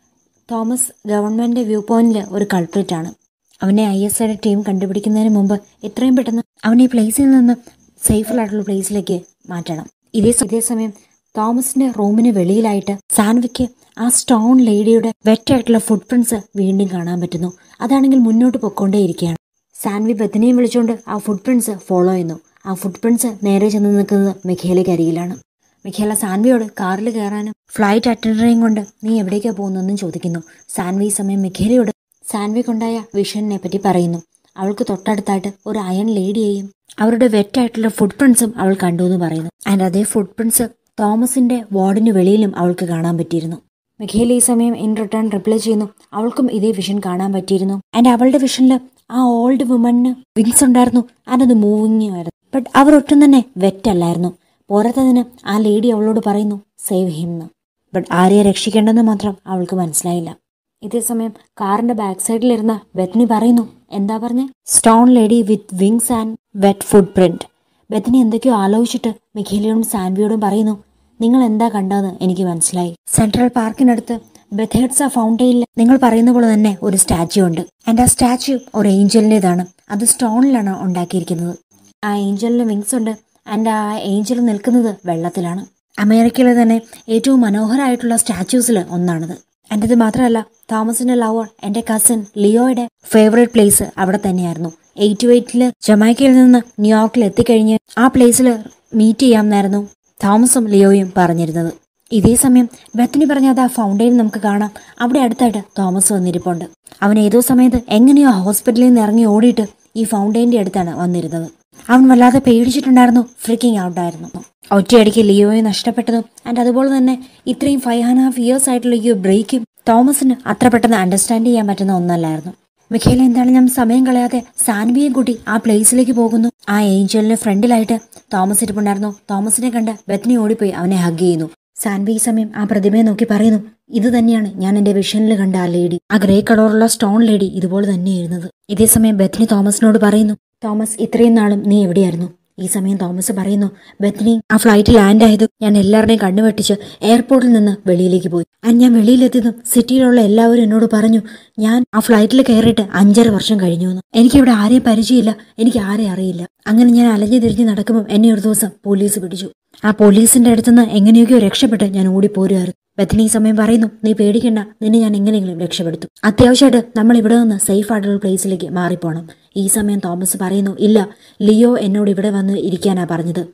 തോമസ് ഗവൺമെന്റ് വ്യൂ പോയിന്റിൽ ഒരു കൾപ്രിറ്റ് ആണ് അവനെ ഐ എസ് ഐയുടെ ടീം കണ്ടുപിടിക്കുന്നതിന് മുമ്പ് എത്രയും പെട്ടെന്ന് അവനെ ഈ പ്ലേസിൽ നിന്ന് സേഫിലായിട്ടുള്ള പ്ലേസിലേക്ക് മാറ്റണം ഇതേ ഇതേ സമയം തോമസിന്റെ റൂമിന് വെളിയിലായിട്ട് സാൻവിക്ക് ആ സ്റ്റോൺ ലേഡിയുടെ വെറ്റായിട്ടുള്ള ഫുട് പ്രിന്റ്സ് വീണ്ടും കാണാൻ പറ്റുന്നു അതാണെങ്കിൽ മുന്നോട്ട് പൊക്കോണ്ടേയിരിക്കുകയാണ് സാൻവി ബത്തിനെയും വിളിച്ചുകൊണ്ട് ആ ഫുട് പ്രിന്റ്സ് ഫോളോ ചെയ്യുന്നു ആ ഫുട് പ്രിന്റ്സ് നേരെ ചെന്ന് നിൽക്കുന്നത് മിഖേലയ്ക്ക് അരികിലാണ് മിഖേല സാൻവിയോട് കാറിൽ കയറാനും ഫ്ലൈറ്റ് അറ്റൻഡറേയും കൊണ്ട് നീ എവിടേക്കാ പോകുന്നതെന്നും ചോദിക്കുന്നു സാൻവി ഈ സമയം മിഖേലയോട് സാൻവിക്കുണ്ടായ വിഷനെ പറ്റി പറയുന്നു അവൾക്ക് തൊട്ടടുത്തായിട്ട് ഒരു അയൺ ലേഡിയെയും അവരുടെ വെറ്റായിട്ടുള്ള ഫുട് പ്രിന്റ്സും അവൾ കണ്ടു എന്ന് പറയുന്നു ആൻഡ് അതേ ഫുട് പ്രിന്റ്സ് തോമസിന്റെ വാർഡിന് വെളിയിലും അവൾക്ക് കാണാൻ പറ്റിയിരുന്നു മിഖേല ഈ സമയം ഇൻ റിട്ടേൺ റിപ്ലൈ ചെയ്യുന്നു അവൾക്കും ഇതേ വിഷൻ കാണാൻ പറ്റിയിരുന്നു ആൻഡ് അവളുടെ വിഷനിൽ ആ ഓൾഡ് വുമണിന് വിങ്സ് ഉണ്ടായിരുന്നു ആൻഡ് അത് മൂവിങ് ആയിരുന്നു ബട്ട് അവർ ഒട്ടും തന്നെ വെറ്റല്ലായിരുന്നു പോരാത്തതിന് ആ ലേഡി അവളോട് പറയുന്നു സേവ് ഹിംന്ന് ബട്ട് ആരെയെ രക്ഷിക്കേണ്ടെന്ന് മാത്രം അവൾക്ക് മനസ്സിലായില്ല ഇതേ സമയം കാറിന്റെ ബാക്ക് സൈഡിലിരുന്ന ബെത്നി പറയുന്നു എന്താ പറഞ്ഞേ stone lady with wings and wet foot print Bethany എന്തൊക്കെയോ ആലോചിച്ചിട്ട് മിഖേലിയോടും സാൻവിയോടും പറയുന്നു നിങ്ങൾ എന്താ കണ്ടതെന്ന് എനിക്ക് മനസ്സിലായി സെൻട്രൽ പാർക്കിനടുത്ത് ബെഥേഡ്സ ഫൗണ്ടെയിനിൽ നിങ്ങൾ പറയുന്ന പോലെ തന്നെ ഒരു സ്റ്റാച്യു ഉണ്ട് ആൻഡ് ആ സ്റ്റാച്യു ഒരു ഏഞ്ചലിൻ്റെതാണ് അത് സ്റ്റോണിലാണ് ഉണ്ടാക്കിയിരിക്കുന്നത് ആ ഏഞ്ചലിന് വിങ്സ് ഉണ്ട് ആൻഡ് ആ ഏഞ്ചൽ നിൽക്കുന്നത് വെള്ളത്തിലാണ് അമേരിക്കയിലെ തന്നെ ഏറ്റവും മനോഹരമായിട്ടുള്ള സ്റ്റാച്യൂസിൽ ഒന്നാണിത് എൻ്റെ ഇത് മാത്രമല്ല തോമസിന്റെ ലവർ എൻ്റെ കസിൻ ലിയോയുടെ ഫേവറേറ്റ് പ്ലേസ് അവിടെ തന്നെയായിരുന്നു എയ്റ്റ് എയ്റ്റില് ജമൈക്കയിൽ നിന്ന് ന്യൂയോർക്കിൽ എത്തിക്കഴിഞ്ഞ് ആ പ്ലേസിൽ മീറ്റ് ചെയ്യാമെന്നായിരുന്നു തോമസും ലിയോയും പറഞ്ഞിരുന്നത് ഇതേ സമയം ബത്തിനി പറഞ്ഞ അത് ആ ഫൗണ്ടെയിൻ നമുക്ക് കാണാം അവിടെ അടുത്തായിട്ട് തോമസ് വന്നിരിപ്പുണ്ട് അവൻ ഏതോ സമയത്ത് എങ്ങനെയോ ഹോസ്പിറ്റലിൽ നിന്ന് ഇറങ്ങി ഓടിയിട്ട് ഈ ഫൗണ്ടെയിൻ്റെ അടുത്താണ് വന്നിരുന്നത് അവൻ വല്ലാതെ പേടിച്ചിട്ടുണ്ടായിരുന്നു ഫ്രീക്കിംഗ് ഔട്ടായിരുന്നു ഒറ്റയടിക്ക് ലിയോയെ നഷ്ടപ്പെട്ടതും ആൻഡ് അതുപോലെ തന്നെ ഇത്രയും ഫൈവ് ആൻഡ് ഹാഫ് ഇയേഴ്സ് ആയിട്ടുള്ള ഈ ബ്രേക്കും തോമസിന് അത്ര പെട്ടെന്ന് അണ്ടർസ്റ്റാൻഡ് ചെയ്യാൻ പറ്റുന്ന ഒന്നല്ലായിരുന്നു മിഖേല എന്താണ് ഞാൻ സമയം കളയാതെ സാൻവിയെ കൂട്ടി ആ പ്ലേസിലേക്ക് പോകുന്നു ആ ഏഞ്ചലിന് ഫ്രണ്ടിലായിട്ട് തോമസ് ഇരിപ്പുണ്ടായിരുന്നു തോമസിനെ കണ്ട് ബത്നി ഓടിപ്പോയി അവനെ ഹഗ് ചെയ്യുന്നു സാൻവി ഈ സമയം ആ പ്രതിമയെ നോക്കി പറയുന്നു ഇത് തന്നെയാണ് ഞാൻ എന്റെ വിഷനിൽ കണ്ട ആ ലേഡി ആ ഗ്രേ കളറുള്ള സ്റ്റോൺ ലേഡി ഇതുപോലെ തന്നെയായിരുന്നത് ഇതേ സമയം ബത്നി തോമസിനോട് പറയുന്നു തോമസ് ഇത്രയും നാളും നീ എവിടെയായിരുന്നു ഈ സമയം തോമസ് പറയുന്നു ബത്നി ആ ഫ്ലൈറ്റ് ലാൻഡ് ആയതും ഞാൻ എല്ലാവരുടെയും കണ്ണുവെട്ടിച്ച് എയർപോർട്ടിൽ നിന്ന് വെളിയിലേക്ക് പോയി ആൻഡ് ഞാൻ വെളിയിലെത്തിയതും സിറ്റിയിലുള്ള എല്ലാവരും എന്നോട് പറഞ്ഞു ഞാൻ ആ ഫ്ലൈറ്റിൽ കയറിയിട്ട് അഞ്ചര വർഷം കഴിഞ്ഞു എന്ന് എനിക്കിവിടെ ആരെയും പരിചയമില്ല എനിക്ക് ആരെയും അറിയില്ല അങ്ങനെ ഞാൻ അലഞ്ഞു തിരിഞ്ഞ് നടക്കുമ്പോൾ എന്നെ ഒരു ദിവസം പോലീസ് പിടിച്ചു ആ പോലീസിന്റെ അടുത്തുനിന്ന് എങ്ങനെയൊക്കെയോ രക്ഷപ്പെട്ട് ഞാൻ ഓടിപ്പോരുമായിരുന്നു ബത്തിനി ഈ സമയം പറയുന്നു നീ പേടിക്കണ്ട നിന്നെ ഞാൻ എങ്ങനെയെങ്കിലും രക്ഷപ്പെടുത്തും അത്യാവശ്യമായിട്ട് നമ്മൾ ഇവിടെ നിന്ന് സേഫ് ആയിട്ടുള്ള പ്ലേസിലേക്ക് മാറിപ്പോണം ഈ സമയം തോമസ് പറയുന്നു ഇല്ല ലിയോ എന്നോട് ഇവിടെ വന്ന് ഇരിക്കാനാ പറഞ്ഞത്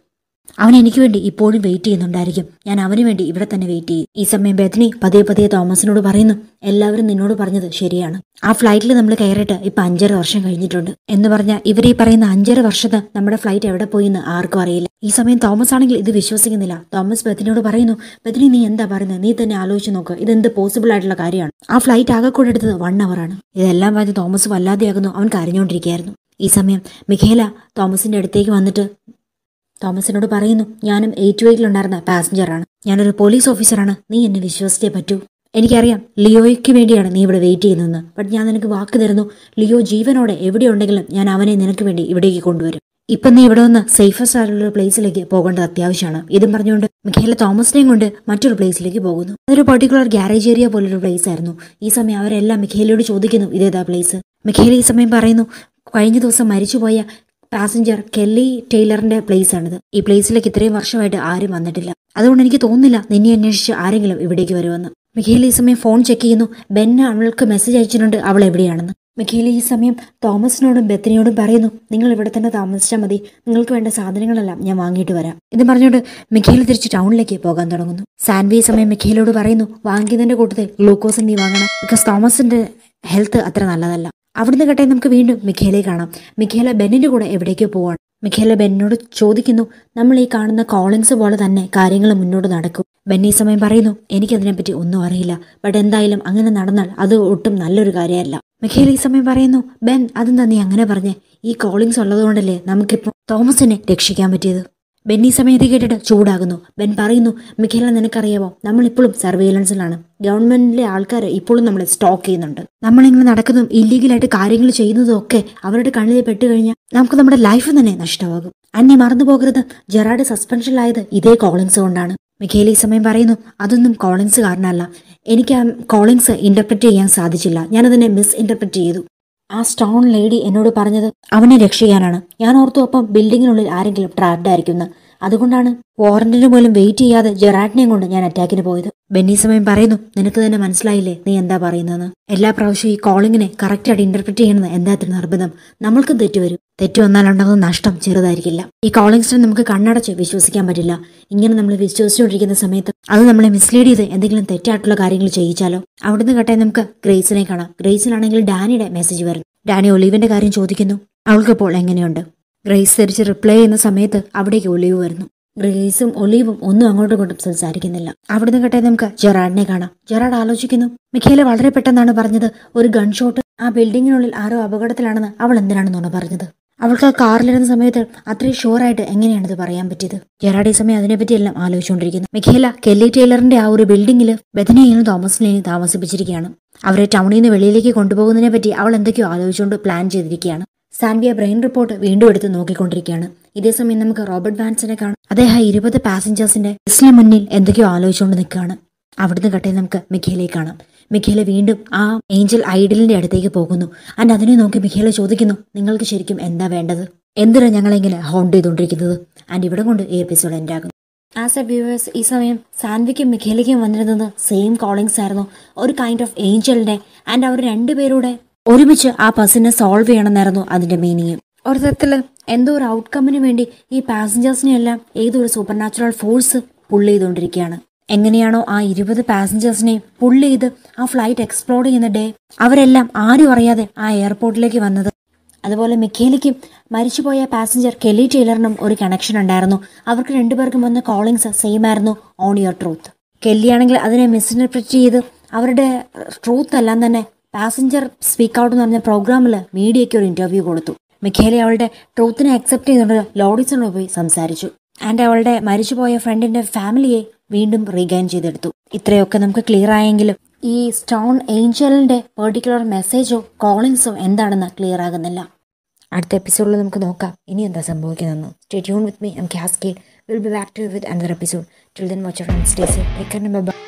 അവൻ എനിക്ക് വേണ്ടി ഇപ്പോഴും വെയിറ്റ് ചെയ്യുന്നുണ്ടായിരിക്കും ഞാൻ അവന് വേണ്ടി ഇവിടെ തന്നെ വെയിറ്റ് ചെയ്യും ഈ സമയം ബethany പതിയെ പതിയെ തോമസിനോട് പറയുന്നു എല്ലാവരും നിന്നോട് പറഞ്ഞത് ശരിയാണ് ആ ഫ്ലൈറ്റിൽ നമ്മൾ കയറിയിട്ട് ഇപ്പൊ അഞ്ചര വർഷം കഴിഞ്ഞിട്ടുണ്ട് എന്ന് പറഞ്ഞാൽ ഇവർ ഈ പറയുന്ന അഞ്ചര വർഷത്ത് നമ്മുടെ ഫ്ലൈറ്റ് എവിടെ പോയി എന്ന് ആർക്കും അറിയില്ല ഈ സമയം തോമസ് ആണെങ്കിൽ ഇത് വിശ്വസിക്കുന്നില്ല തോമസ് ബethanyയോട് പറയുന്നു ബethany നീ എന്താ പറയുന്നത് നീ തന്നെ ആലോചിച്ച് നോക്ക് ഇതെന്ത് പോസിബിൾ ആയിട്ടുള്ള കാര്യമാണ് ആ ഫ്ലൈറ്റ് ആകെ കൂടെ എടുത്തത് വൺ അവർ ആണ് ഇതെല്ലാം പറഞ്ഞ് തോമസ് വല്ലാതെയാകുന്നു അവൻ കരഞ്ഞുകൊണ്ടിരിക്കുകയായിരുന്നു ഈ സമയം മിഖേല തോമസിന്റെ അടുത്തേക്ക് വന്നിട്ട് തോമസിനോട് പറയുന്നു ഞാനും എയ്റ്റ് വെയിറ്റിലുണ്ടായിരുന്ന പാസഞ്ചറാണ് ഞാനൊരു പോലീസ് ഓഫീസറാണ് നീ എന്നെ വിശ്വസിച്ചേ പറ്റൂ എനിക്കറിയാം ലിയോയ്ക്ക് വേണ്ടിയാണ് നീ ഇവിടെ വെയിറ്റ് ചെയ്യുന്നതെന്ന് ബട്ട് ഞാൻ നിനക്ക് വാക്ക് തരുന്നു ലിയോ ജീവനോടെ എവിടെയുണ്ടെങ്കിലും ഞാൻ അവനെ നിനക്ക് വേണ്ടി ഇവിടേക്ക് കൊണ്ടുവരും ഇപ്പം നീ ഇവിടെ നിന്ന് സേഫസ്റ്റ് ആയിട്ടുള്ള ഒരു പ്ലേസിലേക്ക് പോകേണ്ടത് അത്യാവശ്യമാണ് ഇതും പറഞ്ഞുകൊണ്ട് മിഖേല തോമസിനെയും കൊണ്ട് മറ്റൊരു പ്ലേസിലേക്ക് പോകുന്നു അതൊരു പർട്ടിക്കുലർ ഗ്യാരേജ് ഏരിയ പോലൊരു പ്ലേസ് ആയിരുന്നു ഈ സമയം അവരെല്ലാം മിഖേലയോട് ചോദിക്കുന്നു ഇതേതാ പ്ലേസ് മിഖേല ഈ സമയം പറയുന്നു കഴിഞ്ഞ ദിവസം മരിച്ചുപോയ പാസഞ്ചർ കെല്ലി ടൈലറിന്റെ പ്ലേസ് ആണിത് ഈ പ്ലേസിലേക്ക് ഇത്രയും വർഷമായിട്ട് ആരും വന്നിട്ടില്ല അതുകൊണ്ട് എനിക്ക് തോന്നുന്നില്ല നിന്നെ അന്വേഷിച്ച് ആരെങ്കിലും ഇവിടേക്ക് വരുമെന്ന് മിഖേല ഈ സമയം ഫോൺ ചെക്ക് ചെയ്യുന്നു ബെൻ അവൾക്ക് മെസ്സേജ് അയച്ചിട്ടുണ്ട് അവൾ എവിടെയാണെന്ന് മിഖേല ഈ സമയം തോമസിനോടും ബെത്തനിയോടും പറയുന്നു നിങ്ങൾ ഇവിടെ തന്നെ താമസിച്ചാൽ മതി നിങ്ങൾക്ക് വേണ്ട സാധനങ്ങളെല്ലാം ഞാൻ വാങ്ങിയിട്ട് വരാം ഇത് പറഞ്ഞുകൊണ്ട് മിഖേല തിരിച്ച് ടൗണിലേക്ക് പോകാൻ തുടങ്ങുന്നു സാൻവി ഈ സമയം മിഖേലോട് പറയുന്നു വാങ്ങിയതിന്റെ കൂട്ടത്തിൽ ഗ്ലൂക്കോസ് നീ വാങ്ങണം ബിക്കോസ് തോമസിന്റെ ഹെൽത്ത് അത്ര നല്ലതല്ല അവിടുന്ന് കേട്ടെ നമുക്ക് വീണ്ടും മിഖേലയെ കാണാം മിഖേല ബെന്നിന്റെ കൂടെ എവിടേക്കോ പോവാണ് മിഖേല ബെന്നിനോട് ചോദിക്കുന്നു നമ്മൾ ഈ കാണുന്ന കോളിങ്സ് പോലെ തന്നെ കാര്യങ്ങൾ മുന്നോട്ട് നടക്കും ബെൻ ഈ സമയം പറയുന്നു എനിക്കതിനെപ്പറ്റി ഒന്നും അറിയില്ല ബട്ട് എന്തായാലും അങ്ങനെ നടന്നാൽ അത് ഒട്ടും നല്ലൊരു കാര്യമല്ല മിഖേല ഈ സമയം പറയുന്നു ബെൻ അതെന്താ നീ അങ്ങനെ പറഞ്ഞേ ഈ കോളിങ്സ് ഉള്ളതുകൊണ്ടല്ലേ നമുക്കിപ്പോൾ തോമസിനെ രക്ഷിക്കാൻ പറ്റിയത് ബെൻ ഈ സമയത്ത് കേട്ടിട്ട് ചൂടാകുന്നു ബെൻ പറയുന്നു മിഖേല നിനക്കറിയാമോ നമ്മളിപ്പോഴും സർവൈലൻസിലാണ് ഗവൺമെന്റിലെ ആൾക്കാർ ഇപ്പോഴും നമ്മളെ സ്റ്റോക്ക് ചെയ്യുന്നുണ്ട് നമ്മളിങ്ങനെ നടക്കുന്നതും ഇല്ലീഗലായിട്ട് കാര്യങ്ങൾ ചെയ്യുന്നതും ഒക്കെ അവരുടെ കണ്ണിൽ പെട്ട് കഴിഞ്ഞാൽ നമുക്ക് നമ്മുടെ ലൈഫ് തന്നെ നഷ്ടമാകും അന്നെ മറന്നു പോകരുത് ജെറാഡ് സസ്പെൻഷനിലായത് ഇതേ കോളിങ്സ് കൊണ്ടാണ് മിഖേല ഈ സമയം പറയുന്നു അതൊന്നും കോളിങ്സ് കാരണമല്ല എനിക്ക് ആ കോളിങ്സ് ഇന്റർപ്രറ്റ് ചെയ്യാൻ സാധിച്ചില്ല ഞാനതിനെ മിസ് ഇന്റർപ്രറ്റ് ചെയ്തു ആ സ്റ്റോൺ ലേഡി എന്നോട് പറഞ്ഞത് അവനെ രക്ഷിക്കാനാണ് ഞാൻ ഓർത്തു അപ്പം ബിൽഡിങ്ങിനുള്ളിൽ ആരെങ്കിലും ട്രാപ്ഡ് ആയിരിക്കുന്നു അതുകൊണ്ടാണ് വാറന്റിന് പോലും വെയിറ്റ് ചെയ്യാതെ ജെറാറ്റിനെയും കൊണ്ട് ഞാൻ അറ്റാക്കിന് പോയത് ബെന്നി സമയം പറയുന്നു നിനക്ക് തന്നെ മനസ്സിലായില്ലേ നീ എന്താ പറയുന്നതെന്ന് എല്ലാ പ്രാവശ്യവും ഈ കോളിങ്ങിനെ കറക്റ്റായിട്ട് ഇന്റർപ്രറ്റ് ചെയ്യണമെന്ന് എന്താ ഇത്ര നിർബന്ധം നമ്മൾക്കും തെറ്റ് വരും തെറ്റ് വന്നാലുണ്ടാകുന്ന നഷ്ടം ചെറുതായിരിക്കില്ല ഈ കോളിങ്സിനെ നമുക്ക് കണ്ണടച്ച് വിശ്വസിക്കാൻ പറ്റില്ല ഇങ്ങനെ നമ്മൾ വിശ്വസിച്ചുകൊണ്ടിരിക്കുന്ന സമയത്ത് അത് നമ്മളെ മിസ്ലീഡ് ചെയ്ത് എന്തെങ്കിലും തെറ്റായിട്ടുള്ള കാര്യങ്ങൾ ചെയ്യിച്ചാലോ അവിടുന്ന് കേട്ടെ നമുക്ക് ഗ്രേസിനെ കാണാം ഗ്രേസിലാണെങ്കിൽ ഡാനിയുടെ മെസ്സേജ് വരുന്നു ഡാനി ഒലീവിന്റെ കാര്യം ചോദിക്കുന്നു അവൾക്കിപ്പോൾ എങ്ങനെയുണ്ട് ഗ്രേസ് തിരിച്ച് റിപ്ലൈ ചെയ്യുന്ന സമയത്ത് അവിടേക്ക് ഒലീവ് വരുന്നു ഗ്രേസും ഒലീവും ഒന്നും അങ്ങോട്ടും ഇങ്ങോട്ടും സംസാരിക്കുന്നില്ല അവിടുന്ന് കേട്ടെ നമുക്ക് ജെറാഡിനെ കാണാം ജെറാഡ് ആലോചിക്കുന്നു മിഖേല വളരെ പെട്ടെന്നാണ് പറഞ്ഞത് ഒരു ഗൺ ഷോട്ട് ആ ബിൽഡിങ്ങിനുള്ളിൽ ആരോ അപകടത്തിലാണെന്ന് അവൾ എന്തിനാണ് നുണ പറഞ്ഞത് അവൾക്ക് ആ കാറിലിരുന്ന സമയത്ത് അത്രയും ഷുവറായിട്ട് എങ്ങനെയാണിത് പറയാൻ പറ്റിയത് ജെറാഡ് ഈ സമയം അതിനെപ്പറ്റി എല്ലാം ആലോചിച്ചുകൊണ്ടിരിക്കുന്നു മിഖേല കെല്ലി ടൈലറിന്റെ ആ ഒരു ബിൽഡിങ്ങിൽ ബെഥനെയും തോമസിനെയും താമസിപ്പിച്ചിരിക്കുകയാണ് അവരെ ടൗണിൽ നിന്ന് വെളിയിലേക്ക് കൊണ്ടുപോകുന്നതിനെ പറ്റി അവൾ എന്തൊക്കെയോ ആലോചിച്ചുകൊണ്ട് പ്ലാൻ ചെയ്തിരിക്കുകയാണ് സാൻവിയ ബ്രെയിൻ റിപ്പോർട്ട് വീണ്ടും എടുത്ത് നോക്കിക്കൊണ്ടിരിക്കുകയാണ് ഇതേസമയം നമുക്ക് റോബർട്ട് ബാൻസിനെ കാണാം അദ്ദേഹം ഇരുപത് പാസഞ്ചേഴ്സിന്റെ ബസ്സിന് മുന്നിൽ എന്തൊക്കെയോ ആലോചിച്ചുകൊണ്ട് നിൽക്കുകയാണ് അവിടുന്ന് കട്ടെ നമുക്ക് മിഖേലയെ കാണാം മിഖേല വീണ്ടും ആ ഏഞ്ചൽ ഐഡലിന്റെ അടുത്തേക്ക് പോകുന്നു ആൻഡ് അതിനെ നോക്കി മിഖേല ചോദിക്കുന്നു നിങ്ങൾക്ക് ശരിക്കും എന്താ വേണ്ടത് എന്തിനാണ് ഞങ്ങളിങ്ങനെ ഹോണ്ട് ചെയ്തുകൊണ്ടിരിക്കുന്നത് ആൻഡ് ഇവിടെ കൊണ്ട് ഈ എപ്പിസോഡ് എൻ്റെ ആകുന്നു ആസ് എ വ്യൂവേഴ്സ് ഈ സമയം സാൻവിക്കും മിഖേലയ്ക്കും വന്നിരുന്നത് സെയിം കോളിങ്സ് ആയിരുന്നു ഒരു കൈൻഡ് ഓഫ് ഏഞ്ചലിന്റെ ആൻഡ് അവർ രണ്ടുപേരുടെ ഒരുമിച്ച് ആ പസിനെ സോൾവ് ചെയ്യണമെന്നായിരുന്നു അതിന്റെ മീനിങ് ഒരു തരത്തില് എന്തോ ഒരു ഔട്ട്കമ്മിന് വേണ്ടി ഈ പാസഞ്ചേഴ്സിനെ എല്ലാം ഏതോ ഒരു സൂപ്പർ നാച്ചുറൽ ഫോഴ്സ് പുള്ള് ചെയ്തുകൊണ്ടിരിക്കുകയാണ് എങ്ങനെയാണോ ആ ഇരുപത് പാസഞ്ചേഴ്സിനെ പുള്ള് ചെയ്ത് ആ ഫ്ലൈറ്റ് എക്സ്പ്ലോർ ചെയ്യുന്ന ഡേ അവരെല്ലാം ആരും അറിയാതെ ആ എയർപോർട്ടിലേക്ക് വന്നത് അതുപോലെ മിഖേലിക്കും മരിച്ചുപോയ പാസഞ്ചർ കെലി ടൈലറിനും ഒരു കണക്ഷൻ ഉണ്ടായിരുന്നു അവർക്ക് രണ്ടുപേർക്കും വന്ന കോളിങ്സ് സെയിം ആയിരുന്നു ഓൺ യുവർ ട്രൂത്ത് കെല്ലിയാണെങ്കിൽ അതിനെ മിസ്ഇന്റർപ്രറ്റ് ചെയ്ത് അവരുടെ ട്രൂത്ത് എല്ലാം തന്നെ പാസഞ്ചർ സ്പീക്ക് ഔട്ട് എന്ന് പറഞ്ഞ പ്രോഗ്രാമിൽ മീഡിയയ്ക്ക് ഒരു ഇന്റർവ്യൂ കൊടുത്തു മിഖേലി അവളുടെ ട്രൂത്തിനെ അക്സെപ്റ്റ് ചെയ്തുകൊണ്ട് ലോഡിസിനോട് പോയി സംസാരിച്ചു ആൻഡ് അവളുടെ മരിച്ചുപോയ ഫ്രണ്ടിന്റെ ഫാമിലിയെ വീണ്ടും റീഗൈൻ ചെയ്തെടുത്തു ഇത്രയൊക്കെ നമുക്ക് ക്ലിയർ ആയെങ്കിലും ഈ സ്റ്റോൺ ഏഞ്ചലിന്റെ പെർട്ടിക്കുലർ മെസ്സേജോ കോളിങ്സോ എന്താണെന്ന് ക്ലിയർ ആകുന്നില്ല അടുത്ത എപ്പിസോഡിൽ നമുക്ക് നോക്കാം ഇനി എന്താ സംഭവിക്കുന്നതെന്ന് stay tune with me M cascade will be back to with another episode till then watch stay safe take care by